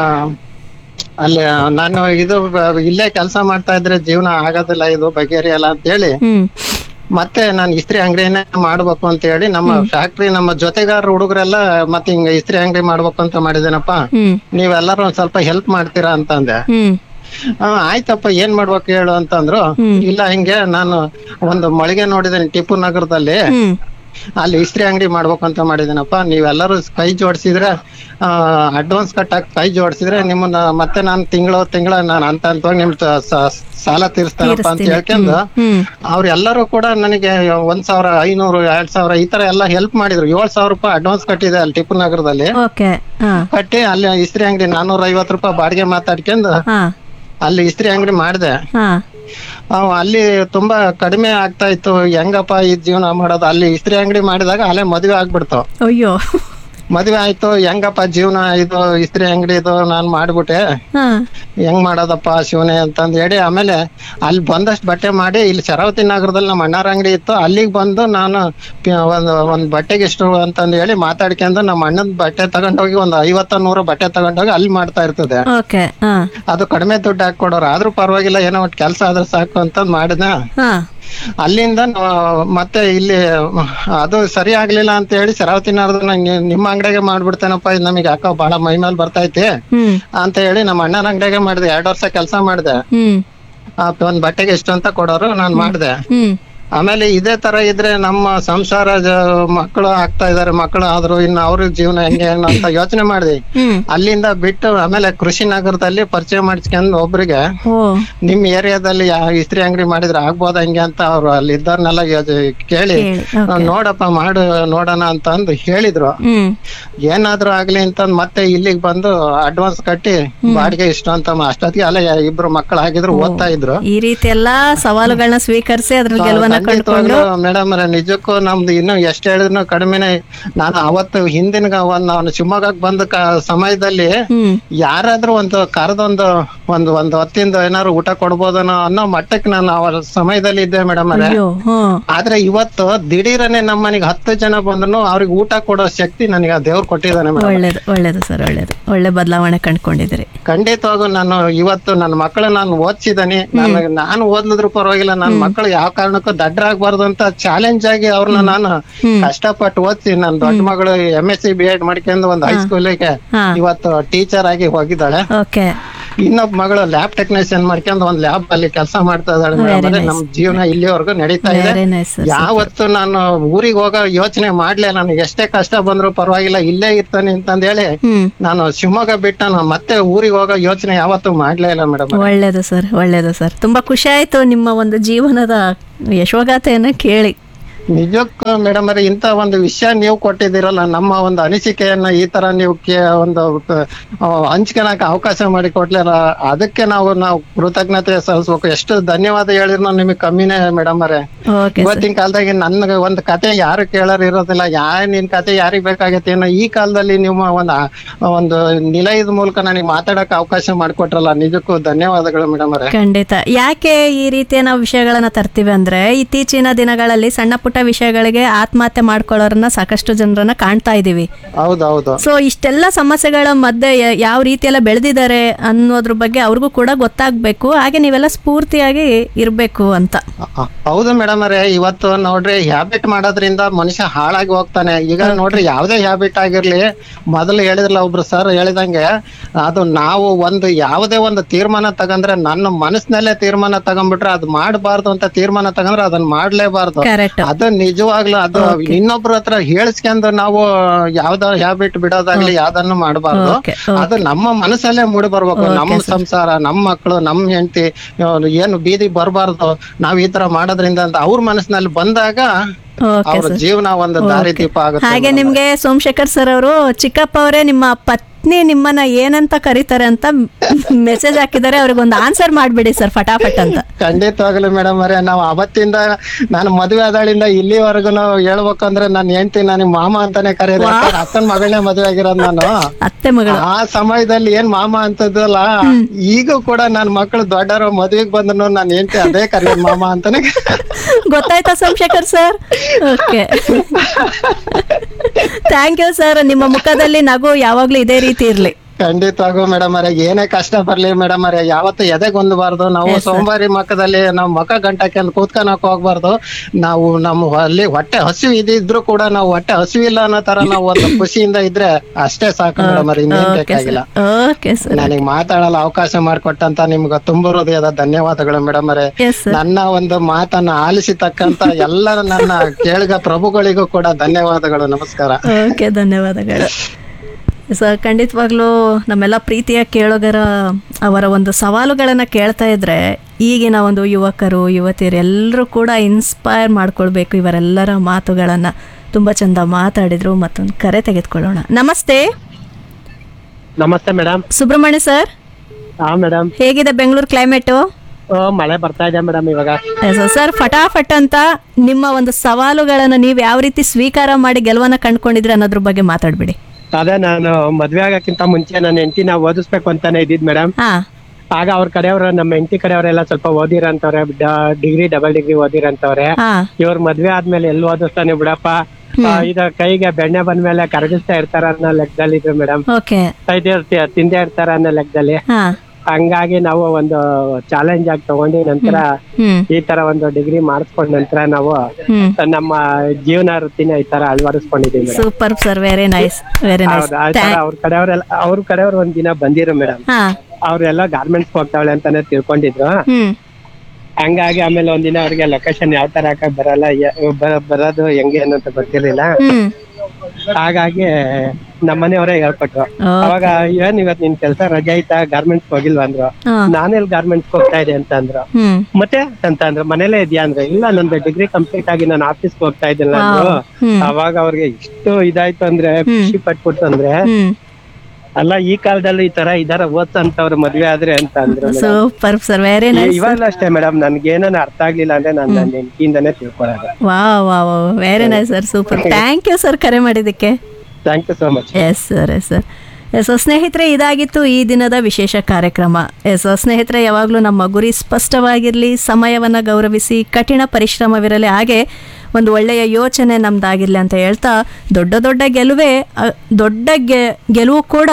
ಅಲ್ಲಿ ನಾನು ಇದು ಬ- ಇಲ್ಲೇ ಕೆಲಸ ಮಾಡ್ತಾ ಇದ್ರೆ ಜೀವನ ಆಗೋದಿಲ್ಲ ಇದು ಬಗೆಹರಿಯಲ್ಲ ಅಂತ ಹೇಳಿ ಹ್ಮ್ ಮತ್ತೆ ನಾನು ಇಸ್ತ್ರಿ ಅಂಗಡಿನೇ ಮಾಡ್ಬೇಕು ಅಂತ ಹೇಳಿ ನಮ್ಮ ಫ್ಯಾಕ್ಟ್ರಿ ನಮ್ಮ ಜೊತೆಗಾರ ಹುಡುಗರೆಲ್ಲ ಮತ್ತೆ ಹಿಂಗ ಇಸ್ತ್ರಿ ಅಂಗಡಿ ಮಾಡ್ಬೇಕು ಅಂತ ಮಾಡಿದೇನಪ್ಪ ಹ್ಮ್ ನೀವೆಲ್ಲರೂ ಒಂದ್ ಸ್ವಲ್ಪ ಹೆಲ್ಪ್ ಮಾಡ್ತೀರಾ ಅಂತಂದೆ ಹ್ಮ್ ಆ, ಆಯ್ತಪ್ಪ ಏನ್ ಮಾಡ್ಬೇಕು ಹೇಳು ಅಂತಂದ್ರು ಇಲ್ಲ ಹಿಂಗೆ ನಾನು ಒಂದು ಮಳಿಗೆ ನೋಡಿದ್ದೇನೆ ಟಿಪ್ಪು ನಗರದಲ್ಲಿ ಹ್ಮ್ ಅಲ್ಲಿ ಇಸ್ತ್ರಿ ಅಂಗಡಿ ಮಾಡ್ಬೇಕು ಅಂತ ಮಾಡಿದ್ದೀನಪ್ಪ ನೀವೆಲ್ಲರೂ ಕೈ ಜೋಡಿಸಿದ್ರೆ ಅಡ್ವಾನ್ಸ್ ಕಟ್ಟಾಕ್ ಕೈ ಜೋಡಿಸಿದ್ರೆ ನಿಮ್ಮನ್ನ ಮತ್ತೆ ನಾನು ತಿಂಗಳು ತಿಂಗಳ ನಾನು ಅಂತ ಅಂತ ನಿಮ್ ತ- ಸ- ಸಾಲ ತೀರಿಸ್ತಾನಪ್ಪ ಅಂತ ತೀರಿಸ್ತೀನಿ. ಹೇಳ್ಕೊಂಡು ಹ್ಮ್ ಅವ್ರೆಲ್ಲರೂ ಕೂಡ ನನಗೆ ಒಂದ್ ಸಾವಿರ ಐನೂರು ಎರಡ್ ಸಾವಿರ ಈ ತರ ಎಲ್ಲ ಹೆಲ್ಪ್ ಮಾಡಿದ್ರು ಏಳ್ ಸಾವಿರ ರೂಪಾಯಿ ಅಡ್ವಾನ್ಸ್ ಕಟ್ಟಿದೆ ಅಲ್ಲಿ ಟಿಪ್ಪು ನಗರದಲ್ಲಿ ಓಕೆ ಹಾ ಕಟ್ಟಿ ಅಲ್ಲಿ ಇಸ್ತ್ರಿ ಅಂಗಡಿ ನಾನೂರ ಐವತ್ತು ರೂಪಾಯಿ ಬಾಡಿಗೆ ಮಾತಾಡ್ಕೊಂಡು ಹಾ ಅಲ್ಲಿ ಇಸ್ತ್ರಿ ಅಂಗಡಿ ಮಾಡಿದೆ ಹಾ ಅವ್ ಅಲ್ಲಿ ತುಂಬಾ ಕಡಿಮೆ ಆಗ್ತಾ ಇತ್ತು ಹೆಂಗಪ್ಪ ಈ ಜೀವನ ಮಾಡೋದು ಅಲ್ಲಿ ಇಸ್ತ್ರಿ ಅಂಗಡಿ ಮಾಡಿದಾಗ ಅಲ್ಲೇ ಮದ್ವೆ ಆಗ್ಬಿಡ್ತು ಅಯ್ಯೋ ಮದ್ವೆ ಆಯ್ತು ಹೆಂಗಪ್ಪ ಜೀವನ ಇದು ಇಸ್ತ್ರಿ ಅಂಗಡಿ ಇದು ನಾನ್ ಮಾಡ್ಬಿಟ್ಟೆ ಹಾ ಹೆಂಗ್ ಮಾಡೋದಪ್ಪ ಶಿವನೇ ಅಂತಂದ್ ಹೇಳಿ ಆಮೇಲೆ ಅಲ್ಲಿ ಬಂದಷ್ಟು ಬಟ್ಟೆ ಮಾಡಿ ಇಲ್ಲಿ ಶರಾವತಿ ನಗರದಲ್ಲಿ ನಮ್ಮ ಅಣ್ಣಾರ ಅಂಗಡಿ ಇತ್ತು ಅಲ್ಲಿಗೆ ಬಂದು ನಾನು ಪಿ- ಒಂದ್ ಒಂದ್ ಬಟ್ಟೆಗೆ ಇಷ್ಟು ಅಂತಂದ್ ಹೇಳಿ ಮಾತಾಡ್ಕೊಂಡು ನಮ್ಮ ಅಣ್ಣನ ಬಟ್ಟೆ ತಗೊಂಡೋಗಿ ಒಂದ್ ಐವತ್ತ ನೂರು ಬಟ್ಟೆ ತಗೊಂಡೋಗಿ ಅಲ್ಲಿ ಮಾಡ್ತಾ ಇರ್ತದೆ ಓಕೆ ಹಾ ಅದು ಕಡಿಮೆ ದುಡ್ಡು ಹಾಕೊಡೋರು ಆದ್ರೂ ಪರವಾಗಿಲ್ಲ ಏನೋ ಒಟ್ಟು ಕೆಲಸ ಆದ್ರೆ ಸಾಕು ಅಂತ ಮಾಡಿದ ಹಾ ಅಲ್ಲಿಂದ ನಾವು ಮತ್ತೆ ಇಲ್ಲಿ ಅದು ಸರಿ ಆಗ್ಲಿಲ್ಲ ಅಂತ ಹೇಳಿ ಶರಾವತಿ ನಗರದ ನಂಗೆ ನಿಮ್ಮ ಅಂಗಡಿಗೆ ಮಾಡ್ಬಿಡ್ತೇನಪ್ಪ ಇದು ನಮಗೆ ಯಾಕೋ ಬಹಳ ಮೈ ಮೇಲೆ ಬರ್ತೈತಿ ಹ್ಮ್ ಅಂತ ಹೇಳಿ ನಮ್ಮ ಅಣ್ಣನ ಅಂಗಡಿಗೆ ಮಾಡಿದೆ ಎರಡ್ ವರ್ಷ ಕೆಲಸ ಮಾಡಿದೆ ಹ್ಮ್ ಆ ಒಂದ್ ಬಟ್ಟೆಗೆ ಇಷ್ಟು ಅಂತ ಕೊಡೋರು ನಾನ್ ಮಾಡಿದೆ ಹ್ಮ್ ಆಮೇಲೆ ಇದೇ ತರ ಇದ್ರೆ ನಮ್ಮ ಸಂಸಾರ ಜ- ಮಕ್ಕಳು ಆಗ್ತಾ ಇದಾರೆ ಮಕ್ಕಳು ಆದ್ರು ಇನ್ನು ಅವ್ರ ಜೀವನ ಹೆಂಗೆ ಏನು ಅಂತ ಯೋಚನೆ ಮಾಡಿದ್ವಿ ಹ್ಮ್ ಅಲ್ಲಿಂದ ಬಿಟ್ಟು ಆಮೇಲೆ ಕೃಷಿ ನಗರದಲ್ಲಿ ಪರಿಚಯ ಮಾಡಿಸ್ಕೊಂಡು ಒಬ್ರಿಗೆ ಓ ನಿಮ್ ಏರಿಯಾದಲ್ಲಿ ಯಾವ ಇಸ್ತ್ರಿ ಅಂಗಡಿ ಮಾಡಿದ್ರೆ ಆಗ್ಬೋದ ಹಂಗೆ ಅಂತ ಅವ್ರು ಅಲ್ಲಿ ಇದ್ದವ್ರನ್ನೆಲ್ಲ ಕೇಳಿ ಕೇಳಿ, okay. ನೋಡಪ್ಪ ಮಾಡು ನೋಡೋಣ ಅಂತ ಅಂದು ಹೇಳಿದ್ರು ಹ್ಮ್ ಏನಾದ್ರೂ ಆಗ್ಲಿ ಅಂತಂದ್ ಮತ್ತೆ ಇಲ್ಲಿಗೆ ಬಂದು ಅಡ್ವಾನ್ಸ್ ಕಟ್ಟಿ ಬಾಡಿಗೆ ಇಷ್ಟು ಅಂತ ಮ- ಅಷ್ಟೊತ್ತಿಗೆ ಅಲ್ಲೇ ಇಬ್ರು ಮಕ್ಕಳು ಆಗಿದ್ರು ಓದ್ತಾ ಇದ್ರು ಈ ರೀತಿ ಎಲ್ಲಾ ಸವಾಲುಗಳನ್ನ ಸ್ವೀಕರಿಸಿ ಅದ್ರಲ್ಲಿ ಗೆಲುವನ್ನ ಕಂಡುಕೊಂಡು ಮೇಡಮ್ ನಿಜಕ್ಕೂ ನಮ್ದು ಇನ್ನು ಎಷ್ಟ್ ಹೇಳಿದ್ರು ಕಡಿಮೆನೆ ನಾನು ಅವತ್ತು ಹಿಂದಿನ ಗ- ಒಂದ್ ನಾನು ಶಿವಮೊಗ್ಗಕ್ಕೆ ಬಂದ ಕ- ಸಮಯದಲ್ಲಿ ಹ್ಮ್ ಯಾರಾದ್ರೂ ಒಂದು ಕರೆದೊಂದು ಒಂದು ಒಂದು ಹೊತ್ತಿಂದ ಏನಾದ್ರು ಊಟ ಕೊಡ್ಬೋದನೋ ಅನ್ನೋ ಮಟ್ಟಕ್ಕೆ ನಾನು ಆ ಸಮಯದಲ್ಲಿ ಇದ್ದೆ ಮೇಡಮ್ ಅಯ್ಯೋ ಹ್ಮ್ ಆದ್ರೆ ಇವತ್ತು ದಿಢೀರನೆ ನಮ್ಮ ಮನೆಗೆ ಹತ್ತು ಜನ ಬಂದ್ರು ಅವ್ರಿಗೆ ಊಟ ಕೊಡೋ ಶಕ್ತಿ ನನಗೆ ಆ ದೇವ್ರು ಕೊಟ್ಟಿದ್ದಾನೆ ಮೇಡಮ್ ಒಳ್ಳೇದು ಒಳ್ಳೇದು ಸರ್ ಒಳ್ಳೇದು ಒಳ್ಳೆ ಬದಲಾವಣೆ ಕಂಡ್ಕೊಂಡಿದ್ದೀರಿ ಖಂಡಿತವಾಗೂ ನಾನು ಇವತ್ತು ನನ್ನ ಮಕ್ಕಳು ನಾನು ಓದ್ಸಿದನಿ ನಾನು ನಾನು ಓದ್ಲಿದ್ರು ಪರವಾಗಿಲ್ಲ ನನ್ನ ಮಕ್ಕಳು ಯಾವ ಕಾರಣಕ್ಕೂ ದಡ್ಡರಾಗಬಾರ್ದು ಅಂತ ಚಾಲೆಂಜ್ ಆಗಿ ಅವ್ರನ್ನ ನಾನು ಕಷ್ಟಪಟ್ಟು ಓದ್ಸಿ ನನ್ನ ದೊಡ್ಡ ಮಗಳು M S C B Ed ಮಾಡ್ಕೊಂಡು ಒಂದು ಹೈಸ್ಕೂಲಿಗೆ ಹಾ. ಇವತ್ತು ಟೀಚರ್ ಆಗಿ ಹೋಗಿದ್ದಾಳೆ ಓಕೆ ಇನ್ನೊಬ್ಬ ಮಗಳು ಲ್ಯಾಬ್ ಟೆಕ್ನಿಷಿಯನ್ ಮಾಡ್ಕೊಂಡು ಒಂದ್ ಲ್ಯಾಬ್ ಅಲ್ಲಿ ಕೆಲಸ ಮಾಡ್ತಾ ಇದ್ದಾಳೆ Very ಮೇಡಮ್ nice. ನಮ್ ಜೀವನ ಇಲ್ಲಿವರೆಗೂ ನಡೀತಾ ಇದೆ Very nice, sir. ಯಾವತ್ತು ನಾನು ಊರಿಗೆ ಹೋಗೋ ಯೋಚನೆ ಮಾಡ್ಲೇ ನನಗೆ ಎಷ್ಟೇ ಕಷ್ಟ ಬಂದ್ರು ಪರವಾಗಿಲ್ಲ ಇಲ್ಲೇ ಇರ್ತಾನೆ ಅಂತಂದೇಳಿ ಹ್ಮ್ ನಾನು ಶಿವಮೊಗ್ಗ ಬಿಟ್ಟು ನಾನು ಮತ್ತೆ ಊರಿಗೆ ಹೋಗೋ ಯೋಚನೆ ಯಾವತ್ತೂ ಮಾಡ್ಲೇ ಇಲ್ಲ ಮೇಡಮ್ ಒಳ್ಳೇದು ಸರ್ ಒಳ್ಳೇದು ಸರ್ ತುಂಬಾ ಖುಷಿ ಆಯ್ತು ನಿಮ್ಮ ಒಂದು ಜೀವನದ ಯಶೋಗಾಥೆಯನ್ನ ಕೇಳಿ ನಿಜಕ್ಕೂ ಮೇಡಮ್ ಅವ್ರೆ ಇಂತ ಒಂದು ವಿಷಯ ನೀವು ಕೊಟ್ಟಿದ್ದೀರಲ್ಲ ನಮ್ಮ ಒಂದು ಅನಿಸಿಕೆಯನ್ನ ಈ ತರ ನೀವು ಕೇ- ಒಂದು ಆ, ಹಂಚ್ಕೊಳಕ್ ಅವಕಾಶ ಮಾಡಿ ಕೊಡ್ಲಿಲ್ಲ ಅದಕ್ಕೆ ನಾವು ನಾವು ಕೃತಜ್ಞತೆ ಸಲ್ಲಿಸ್ಬೇಕು ಎಷ್ಟು ಧನ್ಯವಾದ ಹೇಳಿದ್ರು ನಿಮಗೆ ಕಮ್ಮಿನೇ ಮೇಡಮ್ ಅವರೇ ಓಕೆ ಸರ್ ಇವತ್ತಿನ ಕಾಲದಾಗ ನನ್ಗೆ ಒಂದು ಕತೆ ಯಾರು ಕೇಳೋರು ಇರೋದಿಲ್ಲ ಯಾ ನಿನ್ ಕತೆ ಯಾರಿಗ್ ಬೇಕಾಗತ್ತೆ ಏನೋ ಈ ಕಾಲದಲ್ಲಿ ನಿಮ್ಮ ಒಂದು ಆ, ಒಂದು ನಿಲಯದ ಮೂಲಕ ನನಗೆ ಮಾತಾಡಕ್ ಅವಕಾಶ ಮಾಡಿಕೊಟ್ರಲ್ಲ ನಿಜಕ್ಕೂ ಧನ್ಯವಾದಗಳು ಮೇಡಮ್ ಅವರೇ ಖಂಡಿತ ಯಾಕೆ ಈ ರೀತಿಯ ನಾವು ವಿಷಯಗಳನ್ನ ತರ್ತೀವಿ ಅಂದ್ರೆ ಇತ್ತೀಚಿನ ದಿನಗಳಲ್ಲಿ ಸಣ್ಣ ಪುಟ್ಟ ವಿಷಯಗಳಿಗೆ ಆತ್ಮಹತ್ಯೆ ಮಾಡ್ಕೊಳ್ಳೋರನ್ನ ಸಾಕಷ್ಟು ಜನರನ್ನ ಕಾಣ್ತಾ ಇದೀವಿ ಹೌದೌದು ಸೊ ಇಷ್ಟೆಲ್ಲ ಸಮಸ್ಯೆಗಳ ಮಧ್ಯೆ ಯ- ಯಾವ ರೀತಿ ಎಲ್ಲ ಬೆಳೆದಿದ್ದಾರೆ ಅನ್ನೋದ್ರ ಬಗ್ಗೆ ಅವ್ರಿಗೂ ಕೂಡ ಗೊತ್ತಾಗ್ಬೇಕು ಹಾಗೆ ನೀವೆಲ್ಲ ಸ್ಫೂರ್ತಿಯಾಗಿ ಇರ್ಬೇಕು ಅಂತ ಹ- ಹೌದು ಮೇಡಮ್ ಅವರೇ ಇವತ್ತು ನೋಡ್ರಿ ಹ್ಯಾಬಿಟ್ ಮಾಡೋದ್ರಿಂದ ಮನುಷ್ಯ ಹಾಳಾಗಿ ಹೋಗ್ತಾನೆ ಈಗ ನೋಡ್ರಿ ಯಾವ್ದೇ ಹ್ಯಾಬಿಟ್ ಆಗಿರ್ಲಿ ಮೊದಲು ಹೇಳಿದ್ರಲ್ಲ ಒಬ್ರು ಸರ್ ಹೇಳಿದಂಗೆ ಅದು ನಾವು ಒಂದು ಯಾವುದೇ ಒಂದು ತೀರ್ಮಾನ ತಗಂದ್ರೆ ನನ್ನ ಮನಸ್ಸಿನಲ್ಲೇ ತೀರ್ಮಾನ ತಗೊಂಡ್ಬಿಟ್ರೆ ಅದು ಮಾಡಬಾರ್ದು ಅಂತ ತೀರ್ಮಾನ ತಗಂದ್ರೆ ಅದನ್ನ ಮಾಡ್ಲೇಬಾರ್ದು Correct. ಅದು ನಿಜವಾಗ್ಲೂ ಅದು ಇನ್ನೊಬ್ರ ಹತ್ರ ಹೇಳ್ಸ್ಕೊಂಡು ನಾವು ಯಾವ್ದೋ ಹ್ಯಾಬಿಟ್ ಬಿಡೋದಾಗ್ಲಿ ಯಾವ್ದನ್ನು ಮಾಡಬಾರ್ದು Okay, ಅದು ನಮ್ಮ ಮನಸ್ಸಲ್ಲೇ ಮೂಡಿ ಬರ್ಬೇಕು Okay, ನಮ್ಮ sir. ಸಂಸಾರ ನಮ್ಮ ಮಕ್ಕಳು ನಮ್ಮ ಹೆಂಡತಿ ಏನು ಬೀದಿ ಬರಬಾರ್ದು ನಾವ್ ಈ ತರ ಮಾಡೋದ್ರಿಂದ ಅಂತ ಅವ್ರ ಮನಸ್ಸಿನಲ್ಲಿ ಬಂದಾಗ ಓಕೆ ಅವ್ರ ಸರ್ ಜೀವನ ಒಂದು ದಾರಿ ದೀಪ ಆಗುತ್ತೆ ಹಾಗೆ madam. ನಿಮ್ಗೆ ಸೋಮಶೇಖರ್ ಸರ್ ಅವರು ಚಿಕ್ಕಪ್ಪ ಅವರೇ ನಿಮ್ಮ ಪತ್ನಿ ನಿಮ್ಮನ್ನ ಏನಂತ ಕರೀತಾರೆ ಅಂತ ಮೆಸೇಜ್ ಹಾಕಿದ್ದಾರೆ ಅವ್ರಿಗೆ ಒಂದು ಆನ್ಸರ್ ಮಾಡ್ಬಿಡಿ ಸರ್ ಫಟಾಫಟ್ ಅಂತ ಖಂಡಿತವಾಗ್ಲು ಮೇಡಮ್ ಅವರೇ ನಾವು ಅವತ್ತಿಂದ ನಾನು ಮದುವೆ ಆದಾಳಿಂದ ಇಲ್ಲಿವರೆಗೂ ಹೇಳ್ಬೇಕಂದ್ರೆ ನಾನು ಹೆಂಡತಿ ನನಗೆ ಮಾಮ ಅಂತಾನೆ ಕರೆಯೋದು ಯಾಕಂದ್ರೆ ಅಕ್ಕನ ಮಗಳೇ ಮದುವೆ ಆಗಿರೋದು ನಾನು ಅತ್ತೆ ಮಗಳು ಆ ಸಮಯದಲ್ಲಿ ಏನ್ ಮಾಮ ಅಂತದಲ್ಲ ಈಗ ಕೂಡ ನನ್ ಮಕ್ಕಳು ದೊಡ್ಡವರು ಮದ್ವೆಗ್ ಬಂದ್ರು ನಾನು ಹೆಂಡತಿ ಅದೇ ಕರೆಯೋದು ಮಾಮ ಅಂತಾನೆ ಗೊತ್ತಾಯ್ತಾ Somashekar sir okay thank you sir ನಿಮ್ಮ ಮುಖದಲ್ಲಿ ನಗು ಯಾವಾಗ್ಲೂ ಇದೇ ರೀತಿ ಇರ್ಲಿ ಖಂಡಿತವಾಗೂ ಮೇಡಮ್ ಅವರೇ ಏನೇ ಕಷ್ಟ ಬರ್ಲಿ ಮೇಡಮ್ ಅವರೇ ಯಾವತ್ತು ಎದೆಗೊಂದಬಾರ್ದು ನಾವು Yes, sir. ಸೋಮವಾರಿ ಮಕ್ಕದಲ್ಲಿ ನಾವು ಮಕ ಗಂಟಕ್ಕೆ ಅಂತ ಕೂತ್ಕೊಳಕ್ ಹೋಗ್ಬಾರ್ದು ನಾವು ನಮ್ಮ ಅಲ್ಲಿ ಹೊಟ್ಟೆ ಹಸಿವು ಇದ್ದಿದ್ರು ಕೂಡ ನಾವು ಹೊಟ್ಟೆ ಹಸಿವಿಲ್ಲ ಅನ್ನೋ ತರ ನಾವು ಒಂದು ಖುಷಿಯಿಂದ ಇದ್ರೆ ಅಷ್ಟೇ ಸಾಕು ಮೇಡಮ್ ಅವ್ರೆ ಇನ್ನೇನ್ ಓಕೆ ಬೇಕಾಗಿಲ್ಲ ಸರ್ ಓಕೆ ಸರ್ ನನಗೆ ಮಾತಾಡಲು ಅವಕಾಶ ಮಾಡಿಕೊಟ್ಟಂತ ನಿಮ್ಗೆ ತುಂಬ ಹೃದಯದ ಧನ್ಯವಾದಗಳು ಮೇಡಮ್ ಅವರೇ ಎಸ್ ಸರ್ ನನ್ನ ಒಂದು ಮಾತನ್ನ ಆಲಿಸಿತಕ್ಕಂತ ಎಲ್ಲ ನನ್ನ ಕೇಳಿಗ ಪ್ರಭುಗಳಿಗೂ ಕೂಡ ಧನ್ಯವಾದಗಳು ನಮಸ್ಕಾರ ಓಕೆ ಧನ್ಯವಾದಗಳು ಸರ್ ಖಂಡಿತವಾಗ್ಲೂ ನಮ್ಮೆಲ್ಲ ಪ್ರೀತಿಯ ಕೇಳುಗರ ಅವರ ಒಂದು ಸವಾಲುಗಳನ್ನು ಕೇಳ್ತಾ ಇದ್ರೆ ಈಗಿನ ಒಂದು ಯುವಕರು ಯುವತಿಯರು ಎಲ್ಲರೂ ಕೂಡ ಇನ್ಸ್ಪೈರ್ ಮಾಡ್ಕೊಳ್ಬೇಕು ಇವರೆಲ್ಲರ ಮಾತುಗಳನ್ನು ತುಂಬ ಚಂದ ಮಾತಾಡಿದ್ರು ಮತ್ತೊಂದು ಕರೆ ತೆಗೆದುಕೊಳ್ಳೋಣ ನಮಸ್ತೆ ನಮಸ್ತೆ ಮೇಡಮ್ ಸುಬ್ರಹ್ಮಣ್ಯ ಸರ್ ಹಾ ಮೇಡಮ್ ಹೇಗಿದೆ ಬೆಂಗಳೂರು ಕ್ಲೈಮೇಟು ಮಳೆ ಬರ್ತಾ ಇದೆ ಮೇಡಮ್ ಇವಾಗ ಸರ್ ಫಟಾಫಟ್ ಅಂತ ನಿಮ್ಮ ಒಂದು ಸವಾಲುಗಳನ್ನು ನೀವು ಯಾವ ರೀತಿ ಸ್ವೀಕಾರ ಮಾಡಿ ಗೆಲುವನ್ನ ಕಂಡ್ಕೊಂಡಿದ್ರಿ ಅನ್ನೋದ್ರ ಬಗ್ಗೆ ಮಾತಾಡ್ಬಿಡಿ ಅದೇ ನಾನು ಮದ್ವೆ ಆಗಕ್ಕಿಂತ ಮುಂಚೆ ನನ್ನ ಹೆಂಡತಿನ ಓದಿಸ್ಬೇಕು ಅಂತಾನೆ ಇದ್ದಿದ್ ಮೇಡಮ್ ಹಾ ಆಗ ಅವ್ರ ಕಡೆಯವ್ರ ನಮ್ಮ ಹೆಂಡತಿ ಕಡೆಯವರೆಲ್ಲ ಸ್ವಲ್ಪ ಓದಿರಂತವ್ರೆ ಡಿಗ್ರಿ ಡಬಲ್ ಡಿಗ್ರಿ ಓದಿರಂತವ್ರೆ ಹಾ ಇವ್ರ ಮದ್ವೆ ಆದ್ಮೇಲೆ ಎಲ್ಲಿ ಓದಿಸ್ತಾನೆ ಬಿಡಪ್ಪ ಆ, ಇದ ಕೈಗೆ ಬೆಣ್ಣೆ ಬಂದ್ಮೇಲೆ ಕರಗಿಸ್ತಾ ಇರ್ತಾರ ಅನ್ನೋ ಲೆಕ್ಕದಲ್ಲಿ ಇದ್ರು ಮೇಡಮ್ ಓಕೆ ತಿಂದೇ ಇರ್ತಾರ ಅನ್ನೋ ಲೆಕ್ಕದಲ್ಲಿ ಹಾ ಹಂಗಾಗಿ ನಾವು ಒಂದು ಚಾಲೆಂಜ್ ಆಗಿ ತಗೊಂಡು ನಂತರ ಹ್ಮ್ ಈ ತರ ಒಂದು ಡಿಗ್ರಿ ಮಾಡಿಸ್ಕೊಂಡ ನಂತರ ನಾವು ಹ್ಮ್ ನಮ್ಮ ಜೀವನ ವೃತ್ತಿನ ಈ ತರ ಅಳವಡಿಸ್ಕೊಂಡಿದೀವಿ madam super sir very nice very nice ಹೌದು ಆ ತರ ಅವ್ರ ಕಡೆಯವರೆಲ್ಲ ಅವ್ರ ಕಡೆಯವ್ರು ಒಂದ್ ದಿನ ಬಂದಿರು ಮೇಡಮ್ ಹಾ ಅವ್ರೆಲ್ಲ ಗಾರ್ಮೆಂಟ್ಸ್ ಹೋಗ್ತಾವಳೆ ಅಂತಾನೆ ತಿಳ್ಕೊಂಡಿದ್ರು ಹ್ಮ್ ಹಂಗಾಗಿ ಆಮೇಲೆ ಒಂದಿನ ಅವ್ರಿಗೆ ಲೊಕೇಶನ್ ಯಾವ ತರ ಹಾಕಕ್ ಬರಲ್ಲ ಯ- ಬ- ಬರೋದು ಹೆಂಗೆ ಅನ್ನೋದು ಗೊತ್ತಿರ್ಲಿಲ್ಲ ಹ್ಮ್ ಹಾಗಾಗಿ ನಮ್ಮನೆಯವರೇ ಹೇಳ್ಕೊಟ್ರು ಅವಾಗ ಏನ್ ಇವತ್ ನಿನ್ ಕೆಲ್ಸ ರಜೆ ಐತಾ ಗಾರ್ಮೆಂಟ್ಸ್ ಹೋಗಿಲ್ವಾ ಅಂದ್ರು ಹಾ. ನಾನೆಲ್ ಗಾರ್ಮೆಂಟ್ಸ್ ಹೋಗ್ತಾ ಇದೆ ಅಂತ ಅಂದ್ರು ಹ್ಮ್ ಮತ್ತೆ ಅಂತ ಅಂದ್ರು ಮನೇಲೇ ಇದೆಯಾ ಅಂದ್ರೆ ಇಲ್ಲ ನಂದು ಡಿಗ್ರಿ ಕಂಪ್ಲೀಟ್ ಆಗಿ ನಾನು ಆಫೀಸ್ಗೆ ಹೋಗ್ತಾ ಇದ್ದಿಲ್ಲ ಅಂದ್ರು ವಾವ್. ಹ್ಮ್. ಅವಾಗ ಅವ್ರಿಗೆ ಇಷ್ಟು ಇದಾಯ್ತು ಅಂದ್ರೆ ಖುಷಿ ಪಟ್ಬಿಟ್ಟು ಅಂದ್ರೆ ಹ್ಮ್ ಅಲ್ಲ ಈ ಕಾಲದಲ್ಲಿ ಈ ತರ ಇದಾರ ಓದ್ಸಂತವ್ರು ಮದ್ವೆ ಆದ್ರೆ ಅಂತ ಅಂದ್ರು madam. ಸೂಪರ್ ಸರ್ ವೆರಿ ಈ- ನೈಸ್ ಇವಾಗ್ಲೂ ಅಷ್ಟೇ ಮೇಡಮ್ ನನ್ಗೆ ಏನನ್ನ ಅರ್ಥ ಆಗ್ಲಿಲ್ಲ ಅಂದ್ರೆ ನಾನು ನನ್ನ ಹೆಂಡತಿಯಿಂದಾನೇ ತಿಳ್ಕೊಳ್ಳೋದು ವಾ ವಾ ವಾ very nice sir super thank you sir ಕರೆ ಮಾಡಿದ್ದಕ್ಕೆ thank you so much yes sir yes sir yes ಸ್ನೇಹಿತರೆ ಇದಾಗಿತ್ತು ಈ ದಿನದ ವಿಶೇಷ ಕಾರ್ಯಕ್ರಮ ಎಸ್ ಸ್ನೇಹಿತರೆ ಯಾವಾಗಲೂ ನಮ್ಮ ಗುರಿ ಸ್ಪಷ್ಟವಾಗಿರಲಿ ಸಮಯವನ್ನು ಗೌರವಿಸಿ ಕಠಿಣ ಪರಿಶ್ರಮವಿರಲಿ ಹಾಗೆ ಒಂದು ಒಳ್ಳೆಯ ಯೋಚನೆ ನಮ್ದಾಗಿರಲಿ ಅಂತ ಹೇಳ್ತಾ ದೊಡ್ಡ ದೊಡ್ಡ ಗೆಲುವೇ ಅ, ದೊಡ್ಡ ಗೆ ಗೆಲುವು ಕೂಡ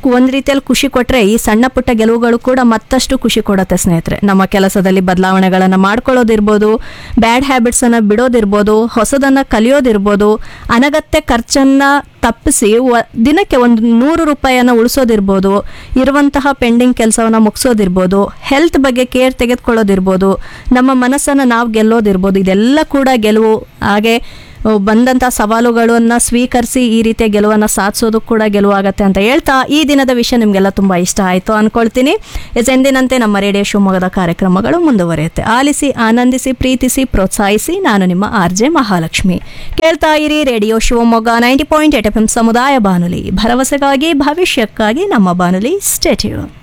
ಒಂದು ರೀತಿಯಲ್ಲಿ ಖುಷಿ ಕೊಟ್ಟರೆ ಈ ಸಣ್ಣ ಪುಟ್ಟ ಗೆಲುವುಗಳು ಕೂಡ ಮತ್ತಷ್ಟು ಖುಷಿ ಕೊಡುತ್ತೆ ಸ್ನೇಹಿತರೆ ನಮ್ಮ ಕೆಲಸದಲ್ಲಿ ಬದಲಾವಣೆಗಳನ್ನು ಮಾಡ್ಕೊಳ್ಳೋದಿರ್ಬೋದು ಬ್ಯಾಡ್ ಹ್ಯಾಬಿಟ್ಸನ್ನು ಬಿಡೋದಿರ್ಬೋದು ಹೊಸದನ್ನು ಕಲಿಯೋದಿರ್ಬೋದು ಅನಗತ್ಯ ಖರ್ಚನ್ನು ತಪ್ಪಿಸಿ ವ- ದಿನಕ್ಕೆ ಒಂದು ನೂರು ರೂಪಾಯಿಯನ್ನು ಉಳಿಸೋದಿರ್ಬೋದು ಇರುವಂತಹ ಪೆಂಡಿಂಗ್ ಕೆಲಸವನ್ನು ಮುಗಿಸೋದಿರ್ಬೋದು ಹೆಲ್ತ್ ಬಗ್ಗೆ ಕೇರ್ ತೆಗೆದುಕೊಳ್ಳೋದಿರ್ಬೋದು ನಮ್ಮ ಮನಸ್ಸನ್ನು ನಾವು ಗೆಲ್ಲೋದಿರ್ಬೋದು ಇದೆಲ್ಲ ಕೂಡ ಗೆಲುವು ಹಾಗೆ ಅಹ್, ಬಂದಂಥ ಸವಾಲುಗಳನ್ನು ಸ್ವೀಕರಿಸಿ ಈ ರೀತಿಯ ಗೆಲುವನ್ನು ಸಾಧಿಸೋದು ಕೂಡ ಗೆಲುವಾಗತ್ತೆ ಅಂತ ಹೇಳ್ತಾ ಈ ದಿನದ ವಿಷಯ ನಿಮಗೆಲ್ಲ ತುಂಬ ಇಷ್ಟ ಆಯಿತು ಅಂದ್ಕೊಳ್ತೀನಿ ಎಸ್ ಎಂದಿನಂತೆ ನಮ್ಮ ರೇಡಿಯೋ ಶಿವಮೊಗ್ಗದ ಕಾರ್ಯಕ್ರಮಗಳು ಮುಂದುವರಿಯುತ್ತೆ ಆಲಿಸಿ ಆನಂದಿಸಿ ಪ್ರೀತಿಸಿ ಪ್ರೋತ್ಸಾಹಿಸಿ ನಾನು ನಿಮ್ಮ ಆರ್ ಜೆ ಮಹಾಲಕ್ಷ್ಮಿ ಕೇಳ್ತಾ ಇರಿ radio Shivamogga ninety point eight F M ಸಮುದಾಯ ಬಾನುಲಿ ಭರವಸೆಗಾಗಿ ಭವಿಷ್ಯಕ್ಕಾಗಿ ನಮ್ಮ ಬಾನುಲಿ ಸ್ಟೇಟ್ಯೂನ್